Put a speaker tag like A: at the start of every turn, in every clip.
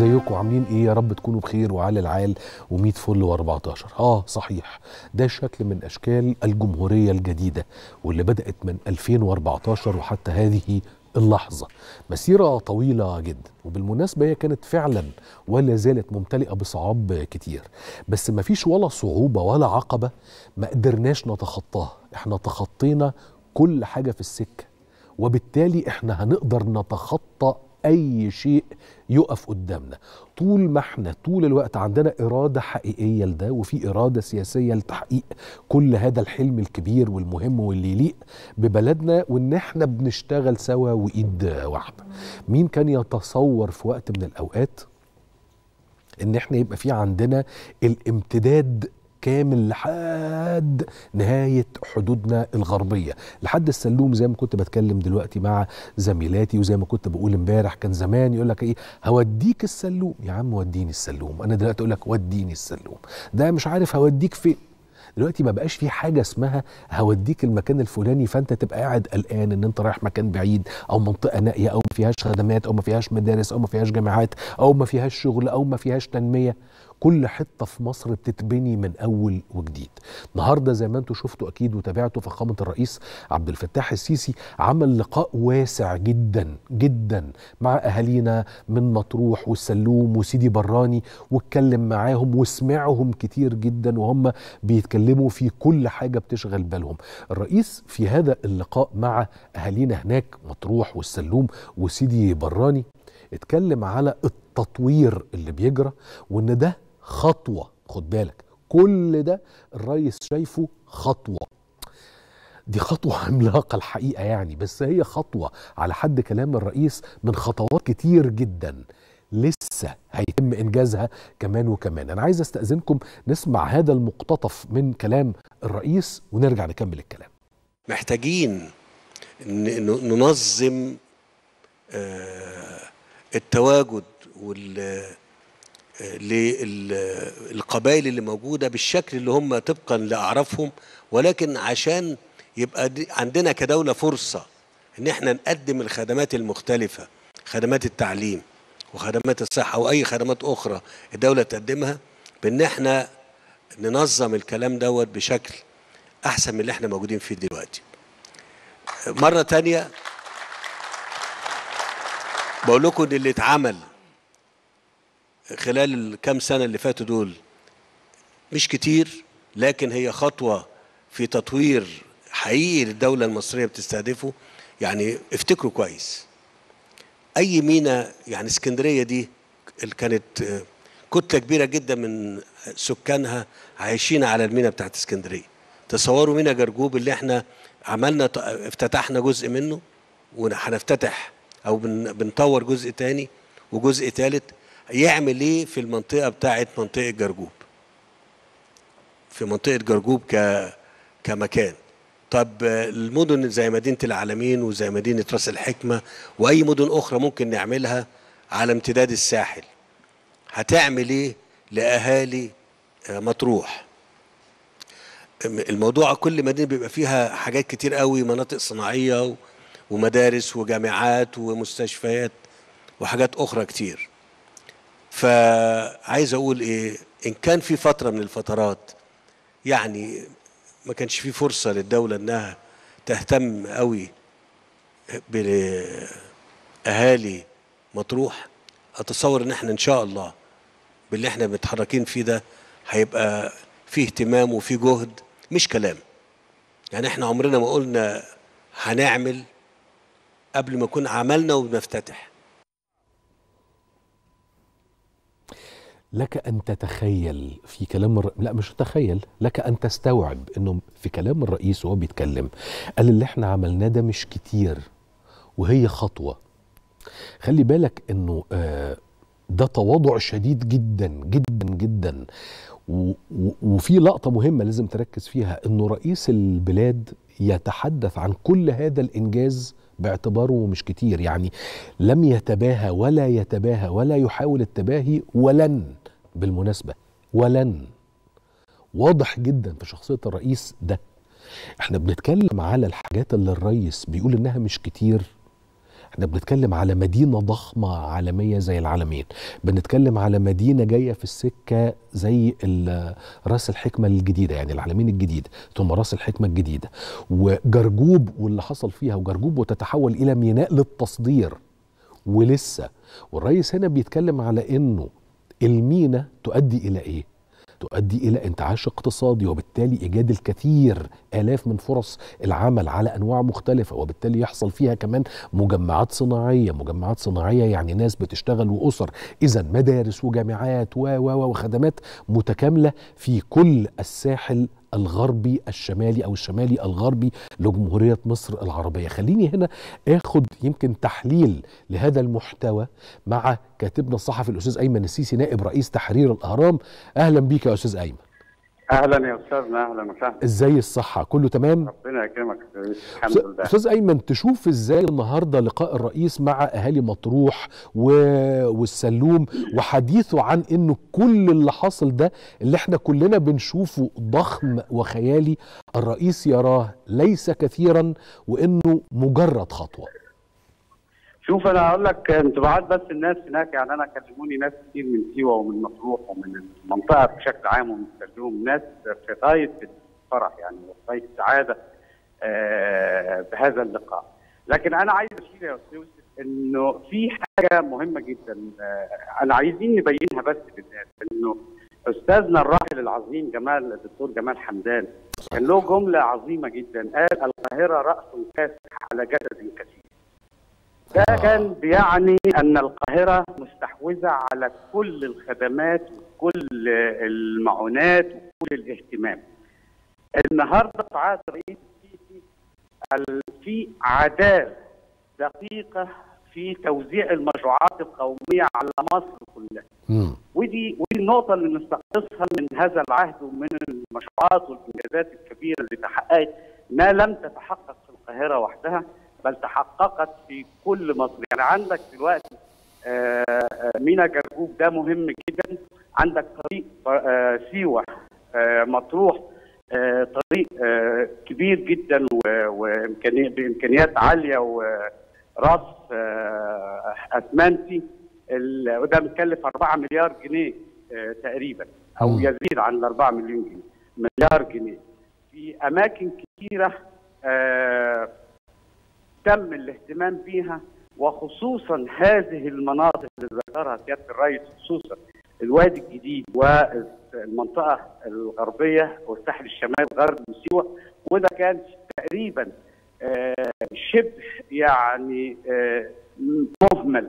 A: ازيكم عاملين ايه يا رب تكونوا بخير وعلى العال و100 فل و14 اه صحيح ده شكل من اشكال الجمهوريه الجديده واللي بدات من 2014 وحتى هذه اللحظه مسيره طويله جدا وبالمناسبه هي كانت فعلا ولا زالت ممتلئه بصعاب كتير بس ما فيش ولا صعوبه ولا عقبه ما قدرناش نتخطاها احنا تخطينا كل حاجه في السكه وبالتالي احنا هنقدر نتخطى اي شيء يقف قدامنا طول ما احنا طول الوقت عندنا اراده حقيقيه لده وفي اراده سياسيه لتحقيق كل هذا الحلم الكبير والمهم واللي يليق ببلدنا وان احنا بنشتغل سوا وايد واحده مين كان يتصور في وقت من الاوقات ان احنا يبقى في عندنا الامتداد كامل لحد نهاية حدودنا الغربية لحد السلوم زي ما كنت بتكلم دلوقتي مع زميلاتي وزي ما كنت بقول امبارح كان زمان يقول لك ايه هوديك السلوم يا عم وديني السلوم انا دلوقتي اقول لك وديني السلوم ده مش عارف هوديك فين دلوقتي ما بقاش في حاجه اسمها هوديك المكان الفلاني فانت تبقى قاعد قلقان ان انت رايح مكان بعيد او منطقه نائيه او ما فيهاش خدمات او ما فيهاش مدارس او ما فيهاش جامعات او ما فيهاش شغل او ما فيهاش تنميه كل حته في مصر بتتبني من اول وجديد النهارده زي ما انتم شفتوا اكيد وتابعتوا فخامه الرئيس عبد الفتاح السيسي عمل لقاء واسع جدا جدا مع اهالينا من مطروح والسلوم وسيدي براني واتكلم معاهم وسمعهم كتير جدا وهم بيتكلموا في كل حاجه بتشغل بالهم الرئيس في هذا اللقاء مع اهالينا هناك مطروح والسلوم وسيدي براني اتكلم على التطوير اللي بيجرى وان ده خطوه خد بالك كل ده الرئيس شايفه خطوه دي خطوة عملاقة الحقيقة يعني بس هي خطوة على حد كلام الرئيس من خطوات كتير جدا لسه هيتم إنجازها كمان وكمان أنا عايز أستأذنكم نسمع هذا المقتطف من كلام الرئيس ونرجع نكمل الكلام
B: محتاجين ننظم التواجد وال للقبائل اللي موجوده بالشكل اللي هم طبقا لاعرافهم ولكن عشان يبقى عندنا كدوله فرصه ان احنا نقدم الخدمات المختلفه خدمات التعليم وخدمات الصحه واي خدمات اخرى الدوله تقدمها بان احنا ننظم الكلام دوت بشكل احسن من اللي احنا موجودين فيه دلوقتي مره تانية بقول لكم ان اللي اتعمل خلال الكام سنه اللي فاتوا دول مش كتير لكن هي خطوه في تطوير حقيقي للدوله المصريه بتستهدفه يعني افتكروا كويس اي مينا يعني اسكندريه دي اللي كانت كتله كبيره جدا من سكانها عايشين على المينا بتاعت اسكندريه تصوروا مينا جرجوب اللي احنا عملنا افتتحنا جزء منه وهنفتتح او بنطور جزء تاني وجزء تالت يعمل ايه في المنطقه بتاعه منطقه جرجوب في منطقه جرجوب ك كمكان طب المدن زي مدينه العالمين وزي مدينه راس الحكمه واي مدن اخرى ممكن نعملها على امتداد الساحل هتعمل ايه لاهالي مطروح الموضوع كل مدينه بيبقى فيها حاجات كتير قوي مناطق صناعيه ومدارس وجامعات ومستشفيات وحاجات اخرى كتير فعايز اقول ايه ان كان في فتره من الفترات يعني ما كانش في فرصه للدوله انها تهتم قوي باهالي مطروح اتصور ان احنا ان شاء الله باللي احنا متحركين فيه ده هيبقى فيه اهتمام وفيه جهد مش كلام يعني احنا عمرنا ما قلنا هنعمل قبل ما نكون عملنا وبنفتتح
A: لك ان تتخيل في كلام الر... لا مش تتخيل لك ان تستوعب انه في كلام الرئيس وهو بيتكلم قال اللي احنا عملناه ده مش كتير وهي خطوه خلي بالك انه آه ده تواضع شديد جدا جدا جدا و... و... وفي لقطه مهمه لازم تركز فيها انه رئيس البلاد يتحدث عن كل هذا الانجاز باعتباره مش كتير يعني لم يتباهى ولا يتباهى ولا يحاول التباهي ولن بالمناسبة ولن واضح جدا في شخصية الرئيس ده احنا بنتكلم على الحاجات اللي الرئيس بيقول انها مش كتير احنا بنتكلم على مدينة ضخمة عالمية زي العالمين بنتكلم على مدينة جاية في السكة زي ال- راس الحكمة الجديدة يعني العالمين الجديدة ثم راس الحكمة الجديدة وجرجوب واللي حصل فيها وجرجوب وتتحول إلى ميناء للتصدير ولسه والرئيس هنا بيتكلم على انه المينا تؤدي الى ايه تؤدي الى انتعاش اقتصادي وبالتالي ايجاد الكثير الاف من فرص العمل على انواع مختلفه وبالتالي يحصل فيها كمان مجمعات صناعيه مجمعات صناعيه يعني ناس بتشتغل واسر اذا مدارس وجامعات و و وخدمات متكامله في كل الساحل الغربي الشمالي او الشمالي الغربي لجمهوريه مصر العربيه خليني هنا اخد يمكن تحليل لهذا المحتوى مع كاتبنا الصحفي الاستاذ ايمن السيسي نائب رئيس تحرير الاهرام اهلا بيك يا استاذ ايمن
C: اهلا يا استاذنا اهلا وسهلا
A: ازاي الصحه كله تمام
C: ربنا يكرمك يا ريس. الحمد لله
A: استاذ ايمن تشوف ازاي النهارده لقاء الرئيس مع اهالي مطروح و... والسلوم وحديثه عن انه كل اللي حصل ده اللي احنا كلنا بنشوفه ضخم وخيالي الرئيس يراه ليس كثيرا وانه مجرد خطوه
C: شوف انا اقول لك انطباعات بس الناس هناك يعني انا كلموني ناس كتير من سيوه ومن مطروح ومن المنطقه بشكل عام ومن السلوم ناس في غايه الفرح يعني وفي غايه السعاده آه، بهذا اللقاء لكن انا عايز اشير يا استاذ يوسف انه في حاجه مهمه جدا آه، انا عايزين نبينها بس بالذات انه استاذنا الراحل العظيم جمال الدكتور جمال حمدان كان له جمله عظيمه جدا قال القاهره راس كاسح على جسد كثير ده
A: آه.
C: كان بيعني ان القاهره مستحوذه على كل الخدمات وكل المعونات وكل الاهتمام. النهارده سعاده الرئيس السيسي ال- في عداله دقيقه في توزيع المشروعات القوميه على مصر كلها.
A: مم.
C: ودي ودي النقطة اللي نستخلصها من هذا العهد ومن المشروعات والإنجازات الكبيرة اللي تحققت ما لم تتحقق في القاهرة وحدها بل تحققت في كل مصر، يعني عندك دلوقتي آه، آه، مينا جرجوب ده مهم جدا، عندك طريق آه، سيوة آه، مطروح آه، طريق آه، كبير جدا و- وإمكاني- بإمكانيات عالية وراس آه، أسمنتي ال- وده مكلف 4 مليار جنيه آه، تقريبا او
A: مم.
C: يزيد عن ال 4 مليون جنيه مليار جنيه في اماكن كثيره آه، تم الاهتمام بيها وخصوصا هذه المناطق اللي ذكرها سياده الرئيس خصوصا الوادي الجديد والمنطقه الغربيه والساحل الشمالي الغربي وسيوه وده كان تقريبا آه، شبه يعني آه، مهمل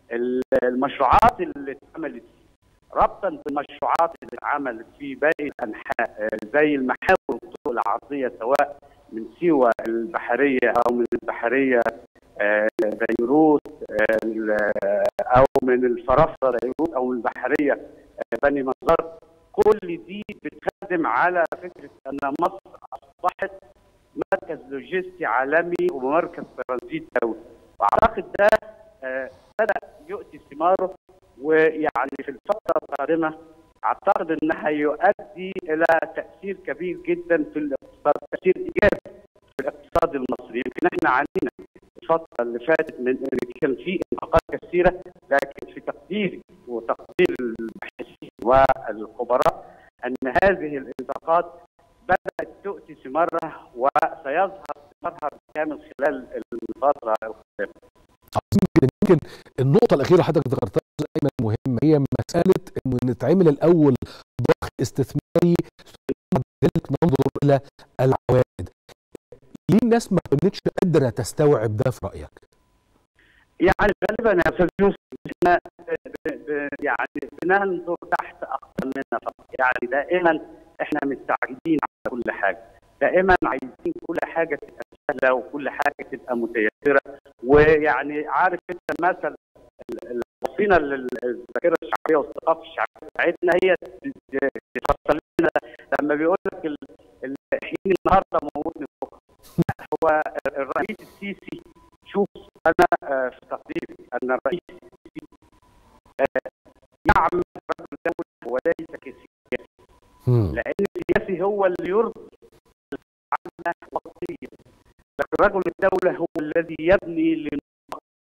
C: المشروعات اللي اتعملت ربطا بالمشروعات اللي اتعملت في باقي الانحاء آه، زي المحاور والطرق العرضيه سواء من سيوه البحريه او من البحريه آه، بيروت آه، ال- او من الفرافره بيروت او من البحريه آه، بني مزار كل دي بتخدم على فكره ان مصر اصبحت مركز لوجستي عالمي ومركز ترانزيت دولي واعتقد ده آه، بدا يؤتي ثماره ويعني في الفتره القادمه اعتقد انها يؤدي الى تاثير كبير جدا في الاقتصاد تاثير ايجابي في الاقتصاد المصري يمكن احنا عانينا الفتره اللي فاتت من ان كان في انتقادات كثيره لكن في تقديري وتقدير الباحثين والخبراء ان هذه الانتقادات بدات تؤتي ثمارها وسيظهر ثمارها بالكامل خلال الفتره القادمه.
A: عظيم جدا يمكن النقطة الأخيرة حضرتك ذكرتها يا أستاذ أيمن مهمة هي مسألة إنه نتعمل الأول ضخ استثماري ثم ذلك ننظر إلى العوائد. ليه الناس ما كانتش قادرة تستوعب ده في رأيك؟
C: يعني غالبا يا استاذ يوسف احنا ب- ب- يعني بننظر تحت اقدامنا فقط يعني دائما احنا مستعجلين على كل حاجه دائما عايزين كل حاجه تبقى سهله وكل حاجه تبقى متيسره ويعني عارف انت مثل ال- ال- وصينا للذاكره الشعبيه والثقافه الشعبيه بتاعتنا هي ت- تفصل لنا لما بيقول لك ال- ال- حين النهارده موتني بكره لا، هو الرئيس السيسي شوف انا آه، في تقديري ان الرئيس السيسي آه، يعمل رجل دوله وليس كسياسي
A: مم.
C: لان السياسي هو اللي يرضي العامه وقتيا لكن رجل الدوله هو الذي يبني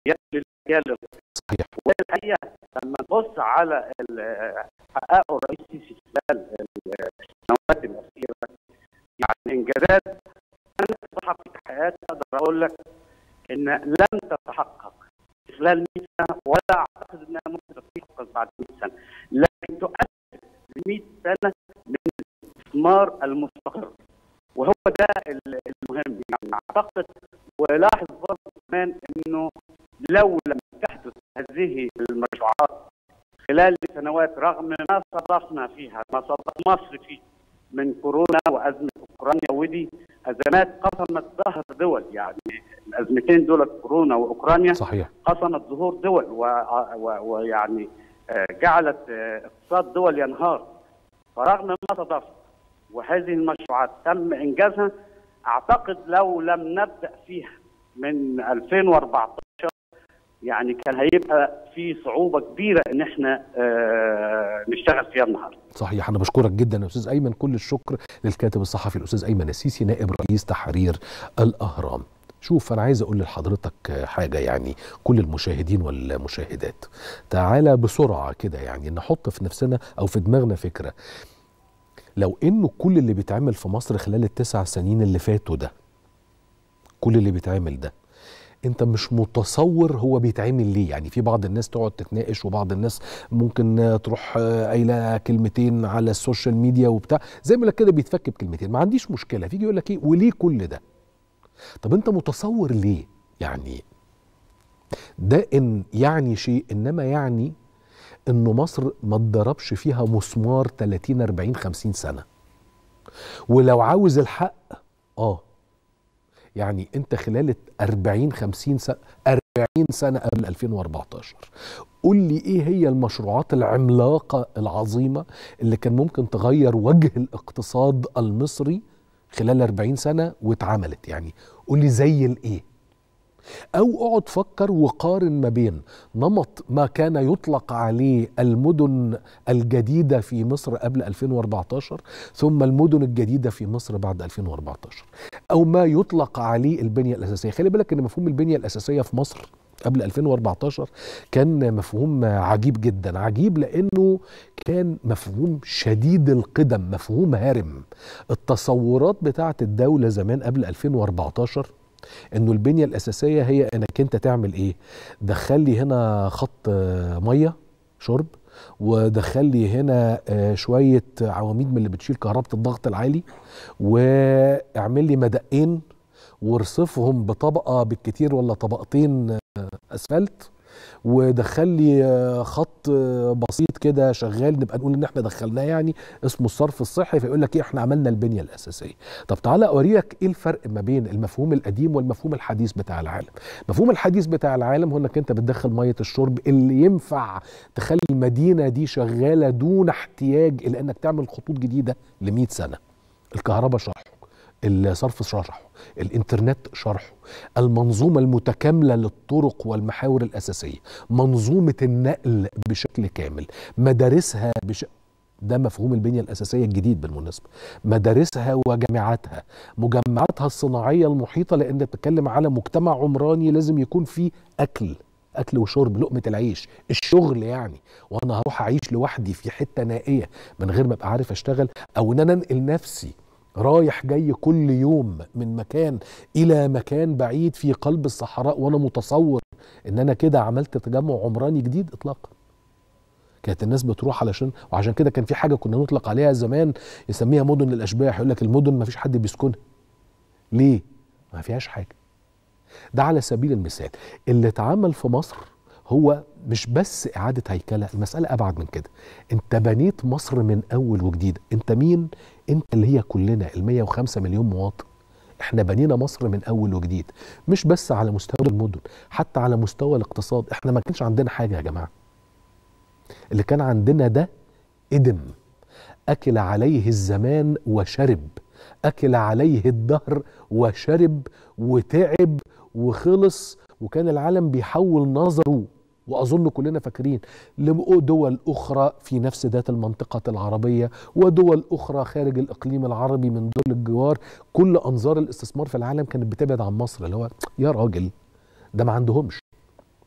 C: يد للرجال
A: صحيح
C: والحقيقه لما نبص على ال- حققه الرئيس السيسي خلال السنوات الاخيره يعني انجازات انا كصحفي تحقيقات اقدر اقول لك ان لم تتحقق خلال 100 سنه ولا اعتقد انها ممكن تتحقق بعد 100 سنه لكن تؤثر ل 100 سنه من الاستثمار المستقر وهو ده ال- المهم يعني اعتقد ولاحظ برضه كمان انه لو لم تحدث هذه المشروعات خلال سنوات رغم ما صرفنا فيها ما صرف مصر فيه من كورونا وازمه اوكرانيا ودي ازمات قسمت ظهر دول يعني الازمتين دول كورونا واوكرانيا
A: صحيح
C: قسمت ظهور دول و- و- ويعني آه، جعلت آه، اقتصاد دول ينهار فرغم ما تضاف وهذه المشروعات تم انجازها اعتقد لو لم نبدا فيها من 2014 يعني كان هيبقى في صعوبه كبيره ان احنا آه، نشتغل فيها النهارده
A: صحيح انا بشكرك جدا يا استاذ ايمن كل الشكر للكاتب الصحفي الاستاذ ايمن السيسي نائب رئيس تحرير الاهرام شوف انا عايز اقول لحضرتك حاجه يعني كل المشاهدين والمشاهدات تعالى بسرعه كده يعني نحط في نفسنا او في دماغنا فكره لو انه كل اللي بيتعمل في مصر خلال التسع سنين اللي فاتوا ده كل اللي بيتعمل ده انت مش متصور هو بيتعمل ليه يعني في بعض الناس تقعد تتناقش وبعض الناس ممكن آه، تروح آه، قايله كلمتين على السوشيال ميديا وبتاع زي ما لك كده بيتفك بكلمتين ما عنديش مشكله فيجي يقول لك ايه وليه كل ده طب انت متصور ليه يعني ده ان يعني شيء انما يعني انه مصر ما اتضربش فيها مسمار 30 40 50 سنه ولو عاوز الحق اه يعني انت خلال 40 50 سنه 40 سنه قبل 2014 قول لي ايه هي المشروعات العملاقه العظيمه اللي كان ممكن تغير وجه الاقتصاد المصري خلال 40 سنه واتعملت يعني قول لي زي الايه او اقعد فكر وقارن ما بين نمط ما كان يطلق عليه المدن الجديده في مصر قبل 2014 ثم المدن الجديده في مصر بعد 2014 او ما يطلق عليه البنيه الاساسيه خلي بالك ان مفهوم البنيه الاساسيه في مصر قبل 2014 كان مفهوم عجيب جدا عجيب لانه كان مفهوم شديد القدم مفهوم هارم التصورات بتاعه الدوله زمان قبل 2014 انه البنيه الاساسيه هي انك انت تعمل ايه دخل لي هنا خط آه، ميه شرب ودخل لي هنا آه، شويه عواميد من اللي بتشيل كهرباء الضغط العالي واعمل لي مدقين وارصفهم بطبقه بالكتير ولا طبقتين آه، اسفلت ودخل لي آه، خط آه، بسيط كده شغال نبقى نقول ان احنا دخلناه يعني اسمه الصرف الصحي فيقول لك ايه احنا عملنا البنيه الاساسيه طب تعالى اوريك ايه الفرق ما بين المفهوم القديم والمفهوم الحديث بتاع العالم المفهوم الحديث بتاع العالم هو انك انت بتدخل ميه الشرب اللي ينفع تخلي المدينه دي شغاله دون احتياج الى انك تعمل خطوط جديده ل 100 سنه الكهرباء شرحه الصرف شرحه الانترنت شرحه المنظومة المتكاملة للطرق والمحاور الأساسية منظومة النقل بشكل كامل مدارسها بش... ده مفهوم البنية الأساسية الجديد بالمناسبة مدارسها وجامعاتها مجمعاتها الصناعية المحيطة لأن بتتكلم على مجتمع عمراني لازم يكون فيه أكل أكل وشرب لقمة العيش الشغل يعني وأنا هروح أعيش لوحدي في حتة نائية من غير ما أبقى عارف أشتغل أو إن أنا أنقل نفسي رايح جاي كل يوم من مكان الى مكان بعيد في قلب الصحراء وانا متصور ان انا كده عملت تجمع عمراني جديد اطلاقا كانت الناس بتروح علشان وعشان كده كان في حاجه كنا نطلق عليها زمان يسميها مدن الاشباح يقول لك المدن ما فيش حد بيسكنها ليه ما فيهاش حاجه ده على سبيل المثال اللي اتعمل في مصر هو مش بس إعادة هيكلة المسألة أبعد من كده أنت بنيت مصر من أول وجديد أنت مين؟ أنت اللي هي كلنا ال 105 مليون مواطن احنا بنينا مصر من أول وجديد مش بس على مستوى المدن حتى على مستوى الاقتصاد احنا ما كانش عندنا حاجة يا جماعة اللي كان عندنا ده إدم أكل عليه الزمان وشرب أكل عليه الدهر وشرب وتعب وخلص وكان العالم بيحول نظره واظن كلنا فاكرين لدول اخرى في نفس ذات المنطقه العربيه ودول اخرى خارج الاقليم العربي من دول الجوار كل انظار الاستثمار في العالم كانت بتبعد عن مصر اللي هو يا راجل ده ما عندهمش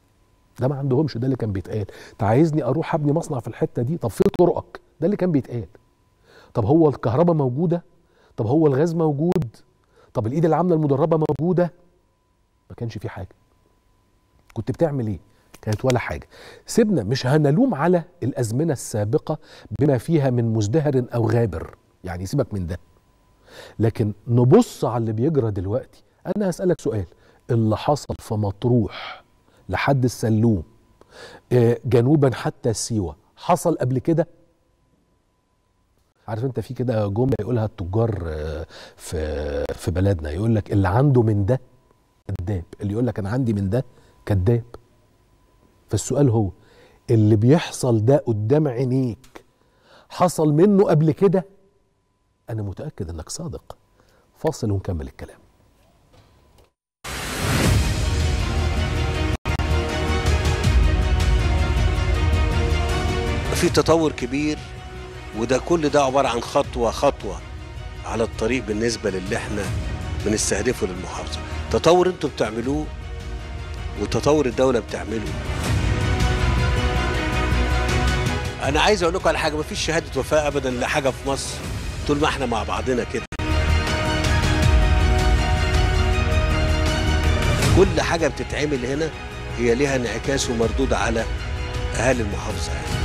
A: ده ما عندهمش ده اللي كان بيتقال انت عايزني اروح ابني مصنع في الحته دي طب فين طرقك ده اللي كان بيتقال طب هو الكهرباء موجوده طب هو الغاز موجود طب الايد العامله المدربه موجوده ما كانش في حاجه كنت بتعمل ايه كانت ولا حاجه سيبنا مش هنلوم على الازمنه السابقه بما فيها من مزدهر او غابر يعني سيبك من ده لكن نبص على اللي بيجرى دلوقتي انا هسالك سؤال اللي حصل في مطروح لحد السلوم آه، جنوبا حتى سيوه حصل قبل كده عارف انت في كده جمله يقولها التجار آه، في في بلدنا يقول لك اللي عنده من ده كذاب اللي يقول لك انا عندي من ده كذاب فالسؤال هو اللي بيحصل ده قدام عينيك حصل منه قبل كده انا متاكد انك صادق فاصل ونكمل الكلام
B: في تطور كبير وده كل ده عبارة عن خطوة خطوة على الطريق بالنسبة للي احنا بنستهدفه للمحافظة تطور انتوا بتعملوه وتطور الدولة بتعمله انا عايز اقول لكم على حاجة مفيش شهادة وفاة ابدا لحاجة في مصر طول ما احنا مع بعضنا كده كل حاجة بتتعمل هنا هي ليها انعكاس ومردود على اهالي المحافظة يعني.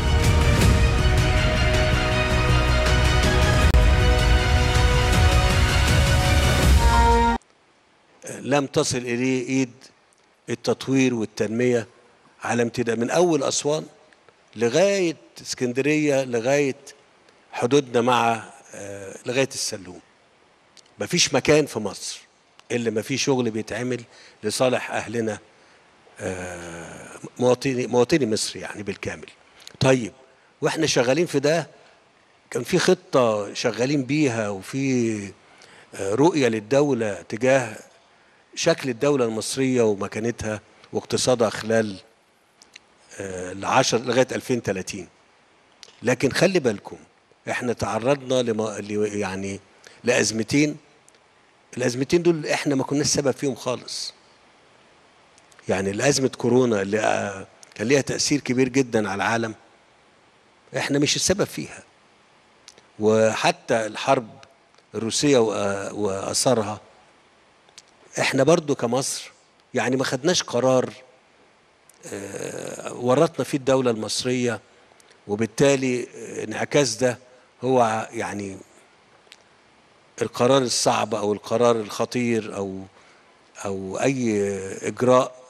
B: لم تصل إليه إيد التطوير والتنمية على امتداد من أول أسوان لغاية اسكندرية لغاية حدودنا مع آه، لغاية السلوم مفيش مكان في مصر إلا ما في شغل بيتعمل لصالح أهلنا آه، مواطني مواطني مصر يعني بالكامل طيب واحنا شغالين في ده كان في خطة شغالين بيها وفي آه، رؤية للدولة تجاه شكل الدولة المصرية ومكانتها واقتصادها خلال آه، العشر لغاية 2030 لكن خلي بالكم احنا تعرضنا لما ل- يعني لأزمتين الأزمتين دول احنا ما كناش سبب فيهم خالص يعني الأزمة كورونا اللي آه، كان ليها تأثير كبير جدا على العالم احنا مش السبب فيها وحتى الحرب الروسية وآ- وأثرها احنا برضو كمصر يعني ما خدناش قرار آه، ورطنا فيه الدولة المصرية وبالتالي آه، انعكاس ده هو يعني القرار الصعب او القرار الخطير او او اي اجراء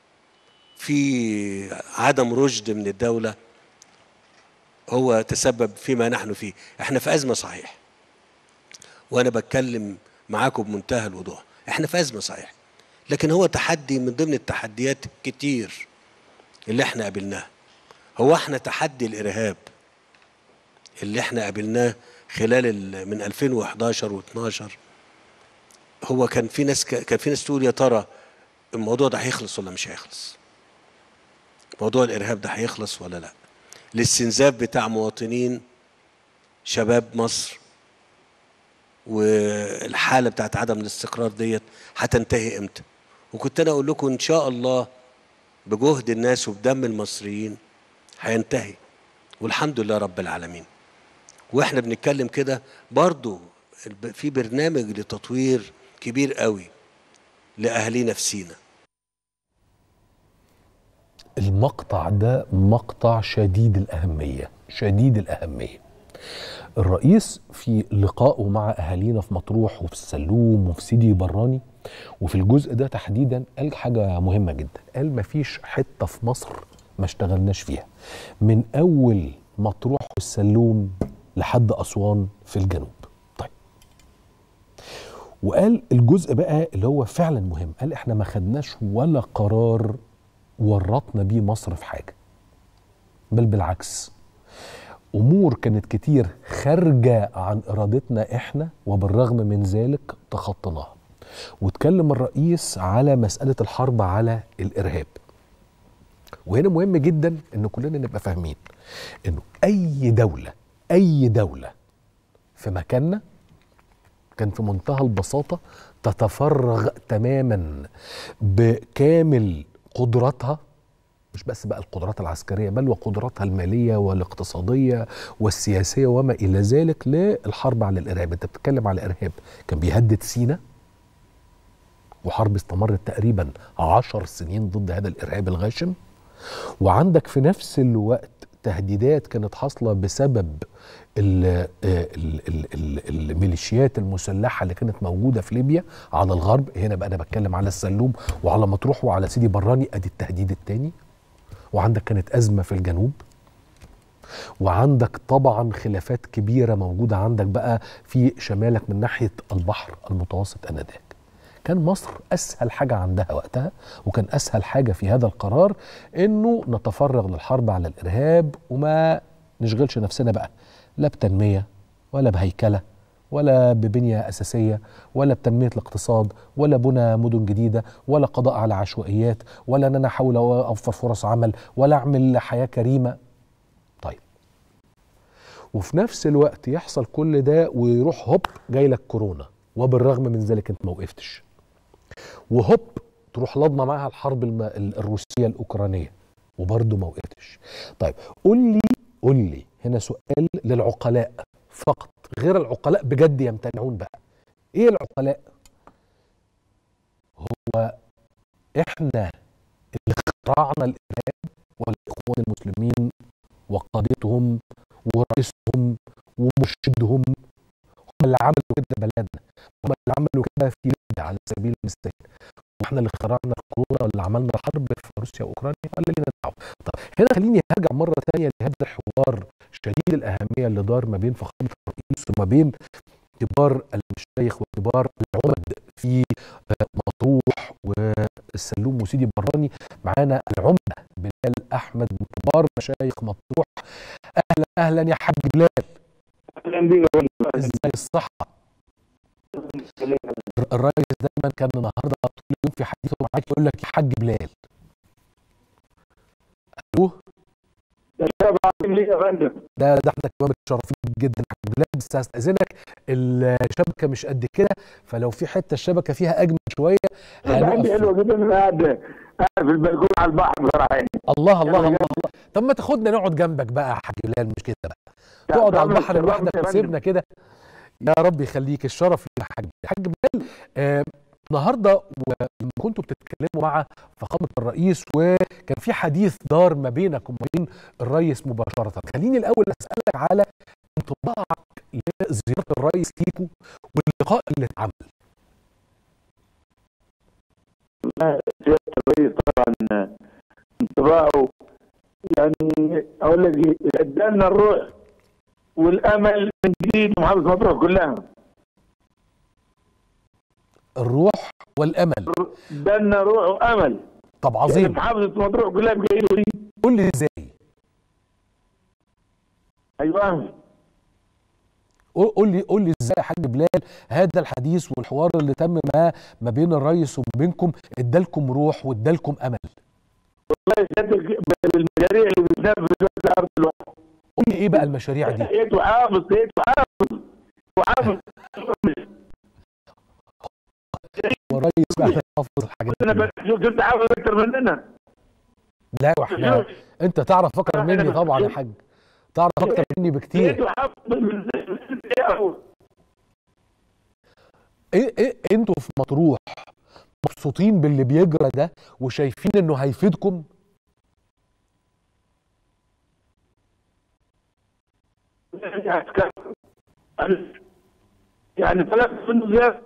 B: في عدم رشد من الدولة هو تسبب فيما نحن فيه احنا في ازمة صحيح وانا بتكلم معاكم بمنتهى الوضوح احنا في ازمه صحيح لكن هو تحدي من ضمن التحديات الكتير اللي احنا قابلناها هو احنا تحدي الارهاب اللي احنا قابلناه خلال ال- من 2011 و12 هو كان في ناس ك- كان في ناس تقول يا ترى الموضوع ده هيخلص ولا مش هيخلص موضوع الارهاب ده هيخلص ولا لا الاستنزاف بتاع مواطنين شباب مصر والحاله بتاعت عدم الاستقرار ديت هتنتهي امتى وكنت انا اقول لكم ان شاء الله بجهد الناس وبدم المصريين هينتهي والحمد لله رب العالمين واحنا بنتكلم كده برضو الب- في برنامج لتطوير كبير قوي لاهالينا في سينا
A: المقطع ده مقطع شديد الأهمية شديد الأهمية الرئيس في لقائه مع أهالينا في مطروح وفي السلوم وفي سيدي براني وفي الجزء ده تحديدا قال حاجة مهمة جدا قال مفيش حتة في مصر ما اشتغلناش فيها من أول مطروح والسلوم لحد أسوان في الجنوب طيب وقال الجزء بقى اللي هو فعلا مهم قال احنا ما خدناش ولا قرار ورطنا بيه مصر في حاجه بل بالعكس امور كانت كتير خارجه عن ارادتنا احنا وبالرغم من ذلك تخطيناها واتكلم الرئيس على مساله الحرب على الارهاب وهنا مهم جدا ان كلنا نبقى فاهمين انه اي دوله اي دوله في مكاننا كان في منتهى البساطة تتفرغ تماما بكامل قدراتها مش بس بقى القدرات العسكريه بل وقدراتها الماليه والاقتصاديه والسياسيه وما الى ذلك للحرب على الارهاب انت بتتكلم على ارهاب كان بيهدد سينا وحرب استمرت تقريبا عشر سنين ضد هذا الارهاب الغاشم وعندك في نفس الوقت تهديدات كانت حاصله بسبب ال ال ال ال الميليشيات المسلحه اللي كانت موجوده في ليبيا على الغرب هنا بقى انا بتكلم على السلوم وعلى مطروح وعلى سيدي براني ادي التهديد الثاني وعندك كانت ازمه في الجنوب وعندك طبعا خلافات كبيره موجوده عندك بقى في شمالك من ناحيه البحر المتوسط انذاك كان مصر اسهل حاجه عندها وقتها وكان اسهل حاجه في هذا القرار انه نتفرغ للحرب على الارهاب وما نشغلش نفسنا بقى لا بتنميه ولا بهيكله ولا ببنيه اساسيه ولا بتنميه الاقتصاد ولا بنى مدن جديده ولا قضاء على عشوائيات ولا ان انا احاول اوفر فرص عمل ولا اعمل حياه كريمه طيب وفي نفس الوقت يحصل كل ده ويروح هوب جاي لك كورونا وبالرغم من ذلك انت ما وقفتش وهوب تروح لضمه معاها الحرب الم... الروسيه الاوكرانيه وبرضه ما وقفتش طيب قول لي قول لي هنا سؤال للعقلاء فقط غير العقلاء بجد يمتنعون بقى ايه العقلاء هو احنا اللي اخترعنا الارهاب ولا الاخوان المسلمين وقادتهم ورئيسهم ومرشدهم هم اللي عملوا كده بلدنا هم اللي عملوا كده في ليبيا على سبيل المثال واحنا اللي اخترعنا الكورونا واللي عملنا الحرب في روسيا واوكرانيا ولا لينا دعوه طب هنا خليني ارجع مره ثانيه لهذا الحوار شديد الاهميه اللي دار ما بين فخامه الرئيس وما بين كبار المشايخ وكبار العمد في مطروح والسلوم وسيدي براني معانا العمده بلال احمد من كبار مشايخ مطروح اهلا اهلا يا حاج بلال
D: اهلا بيك
A: ازاي الصحه الرئيس دايما كان النهارده طول اليوم في حديثه معاك يقول لك يا حاج بلال الو
D: يا شباب عاملين ايه يا فندم؟
A: ده ده احنا كمان متشرفين جدا يا حاج بلال بس هستاذنك الشبكه مش قد كده فلو في حته الشبكه فيها اجمل شويه
D: انا عندي حلوه جدا انا قاعد قاعد في البلكونه على البحر بصراحه يعني
A: الله الله الله الله طب ما تاخدنا نقعد جنبك بقى يا حاج بلال مش كده بقى تقعد على البحر لوحدك وسيبنا كده يا رب يخليك الشرف لينا حاج حاج بلال آه النهارده ولما كنتوا بتتكلموا مع فخامه الرئيس وكان في حديث دار ما بينك وما بين الرئيس مباشره خليني الاول اسالك على انطباعك لزياره الرئيس ليكو واللقاء اللي اتعمل
D: سياده الرئيس طبعا انطباعه يعني اقول لك ادالنا الروح والامل من جديد محافظه مطروح كلها
A: الروح والامل
D: ادالنا روح وامل
A: طب عظيم
D: يعني محافظه مطروح كلها بجايله
A: قول لي ازاي
D: ايوه
A: قول لي قول لي ازاي يا حاج بلال هذا الحديث والحوار اللي تم ما ما بين الرئيس وما بينكم ادالكم روح وادالكم امل
D: والله المشاريع اللي بتنفذ في الارض الواحد
A: قول لي ايه بقى المشاريع دي؟
D: سيد وحافظ سيد وحافظ وحافظ
A: والرئيس بقى حافظ الحاجات
D: انا شوف انت حافظ اكتر مننا
A: لا واحنا انت تعرف اكتر مني طبعا يا حاج تعرف اكتر مني بكتير
D: سيد وحافظ
A: ايه ايه انتوا في مطروح مبسوطين باللي بيجرى ده وشايفين انه هيفيدكم
D: يعني ثلاث منه زياده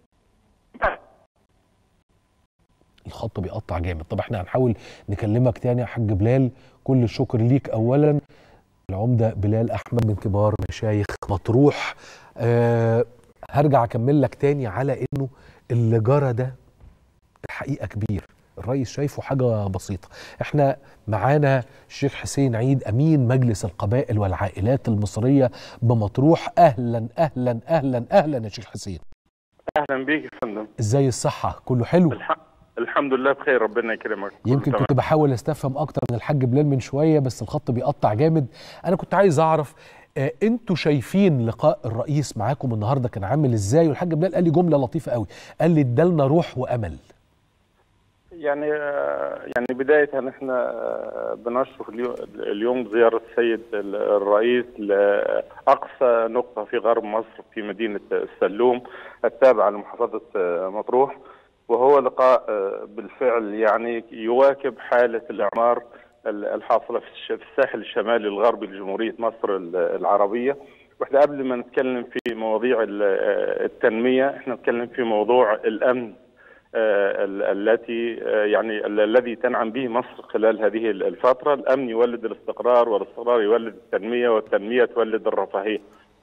A: الخط بيقطع جامد طب احنا هنحاول نكلمك تاني يا حاج بلال كل الشكر ليك اولا العمده بلال احمد من كبار مشايخ مطروح أه هرجع اكمل لك تاني على انه اللي جرى ده الحقيقه كبير الرئيس شايفه حاجه بسيطه احنا معانا الشيخ حسين عيد امين مجلس القبائل والعائلات المصريه بمطروح اهلا اهلا اهلا اهلا يا شيخ حسين
E: اهلا بيك يا فندم
A: ازاي الصحه كله حلو
E: الح... الحمد لله بخير ربنا يكرمك
A: يمكن كنت بحاول استفهم اكتر من الحاج بلال من شويه بس الخط بيقطع جامد انا كنت عايز اعرف آه انتوا شايفين لقاء الرئيس معاكم النهارده كان عامل ازاي والحاج بلال قال لي جمله لطيفه قوي قال لي ادالنا روح وامل
E: يعني آه، يعني بداية نحن آه، بنشرف اليو- اليوم زيارة السيد ال- الرئيس لأقصى نقطة في غرب مصر في مدينة السلوم التابعة لمحافظة آه، مطروح وهو لقاء آه، بالفعل يعني يواكب حالة الإعمار ال- الحاصلة في الش- في الساحل الشمالي الغربي لجمهورية مصر ال- العربية واحنا قبل ما نتكلم في مواضيع ال- آه، التنمية احنا نتكلم في موضوع الأمن آه، ال- التي آه، يعني ال- الذي تنعم به مصر خلال هذه ال- الفترة الأمن يولد الاستقرار والاستقرار يولد التنمية والتنمية تولد الرفاهية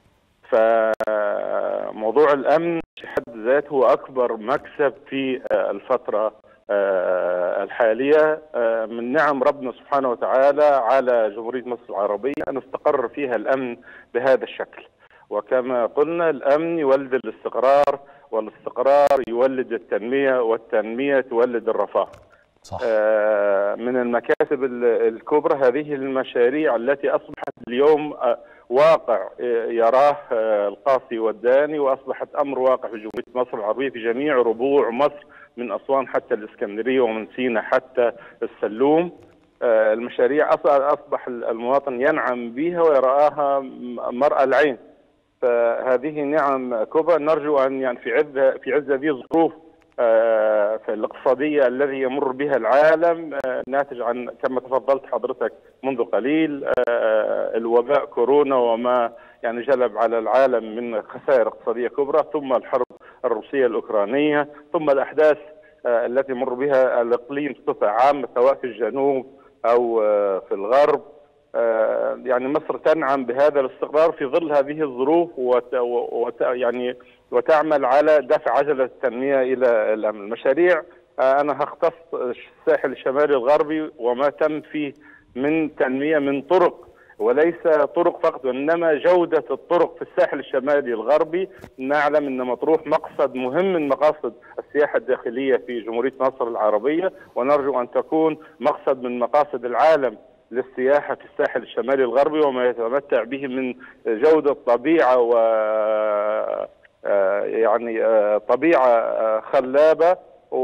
E: فموضوع الأمن في حد ذاته هو أكبر مكسب في آه، الفترة آه، الحالية آه، من نعم ربنا سبحانه وتعالى على جمهورية مصر العربية أن استقر فيها الأمن بهذا الشكل وكما قلنا الأمن يولد الاستقرار والاستقرار يولد التنمية والتنمية تولد الرفاه
A: صح
E: آه، من المكاسب ال- الكبرى هذه المشاريع التي أصبحت اليوم آه، واقع آه، يراه آه، القاصي والداني وأصبحت أمر واقع في جمهورية مصر العربية في جميع ربوع مصر من أسوان حتى الإسكندرية ومن سينا حتى السلوم آه، المشاريع أص- أصبح المواطن ينعم بها ويراها م- مرأى العين فهذه نعم كبرى نرجو ان يعني في عز في عز هذه الظروف آه، في الاقتصاديه الذي يمر بها العالم آه، ناتج عن كما تفضلت حضرتك منذ قليل آه، الوباء كورونا وما يعني جلب على العالم من خسائر اقتصاديه كبرى ثم الحرب الروسيه الاوكرانيه ثم الاحداث آه، التي يمر بها الاقليم بصفه عامه سواء في الجنوب او آه، في الغرب آه، يعني مصر تنعم بهذا الاستقرار في ظل هذه الظروف وت... وت... يعني وتعمل على دفع عجلة التنمية إلى الأمن المشاريع آه، أنا هختص الساحل الشمالي الغربي وما تم فيه من تنمية من طرق وليس طرق فقط وإنما جودة الطرق في الساحل الشمالي الغربي نعلم أن مطروح مقصد مهم من مقاصد السياحة الداخلية في جمهورية مصر العربية ونرجو أن تكون مقصد من مقاصد العالم للسياحة في الساحل الشمالي الغربي وما يتمتع به من جودة طبيعة و آه، يعني آه، طبيعة آه، خلابة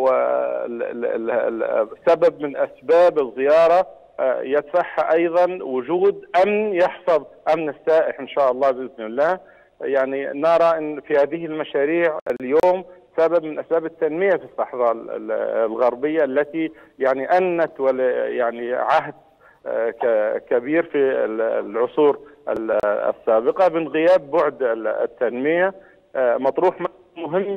E: وسبب من أسباب الزيارة آه، يدفعها أيضا وجود أمن يحفظ أمن السائح إن شاء الله بإذن الله يعني نرى أن في هذه المشاريع اليوم سبب من اسباب التنميه في الصحراء ال- ال- الغربيه التي يعني انت ولا يعني عهد آه، ك- كبير في ال- العصور ال- السابقه من غياب بعد ال- التنميه آه، مطروح مهم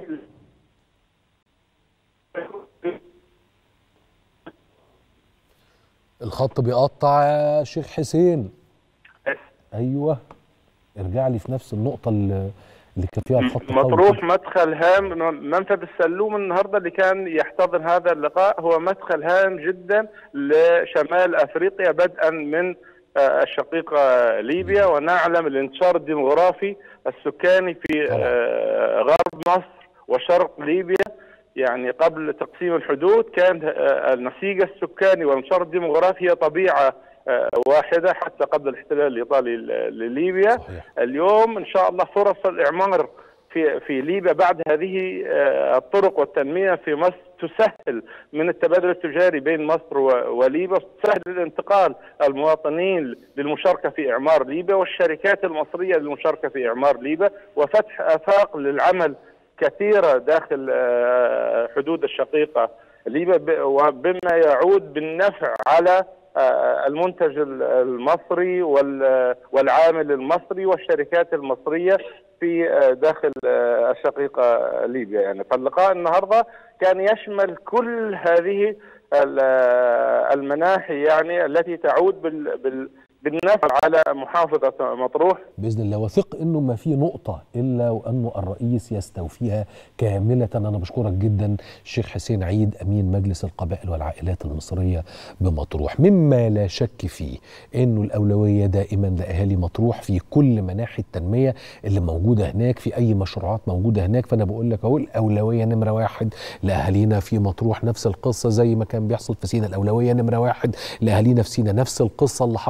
A: الخط بيقطع يا شيخ حسين ايوه ارجع لي في نفس النقطه اللي اللي كان فيها الخط قوي
E: مطروح
A: كده.
E: مدخل هام منفذ السلوم النهارده اللي كان يحتضن هذا اللقاء هو مدخل هام جدا لشمال افريقيا بدءا من آه، الشقيقه ليبيا ونعلم الانتشار الديمغرافي السكاني في
A: طبعا.
E: آه، غرب مصر وشرق ليبيا يعني قبل تقسيم الحدود كان آه، النسيج السكاني والانتشار الديمغرافي هي طبيعه آه، واحده حتى قبل الاحتلال الايطالي ل- لليبيا
A: صحيح.
E: اليوم ان شاء الله فرص الاعمار في في ليبيا بعد هذه آه، الطرق والتنميه في مصر تسهل من التبادل التجاري بين مصر و- وليبيا تسهل الانتقال المواطنين للمشاركه في اعمار ليبيا والشركات المصريه للمشاركه في اعمار ليبيا وفتح افاق للعمل كثيره داخل آه، حدود الشقيقه ليبيا ب- وبما يعود بالنفع على آه، المنتج ال- المصري وال- والعامل المصري والشركات المصرية في آه، داخل آه، الشقيقة ليبيا يعني فاللقاء النهاردة كان يشمل كل هذه ال- آه، المناحي يعني التي تعود بال- بال- بالنفع على محافظة مطروح
A: باذن الله وثق انه ما في نقطه الا وانه الرئيس يستوفيها كامله انا بشكرك جدا الشيخ حسين عيد امين مجلس القبائل والعائلات المصريه بمطروح مما لا شك فيه انه الاولويه دائما لاهالي مطروح في كل مناحي التنميه اللي موجوده هناك في اي مشروعات موجوده هناك فانا بقول لك اهو الاولويه نمره واحد لاهالينا في مطروح نفس القصه زي ما كان بيحصل في سينا الاولويه نمره واحد لاهالينا في سينا نفس القصه اللي حصلت قبل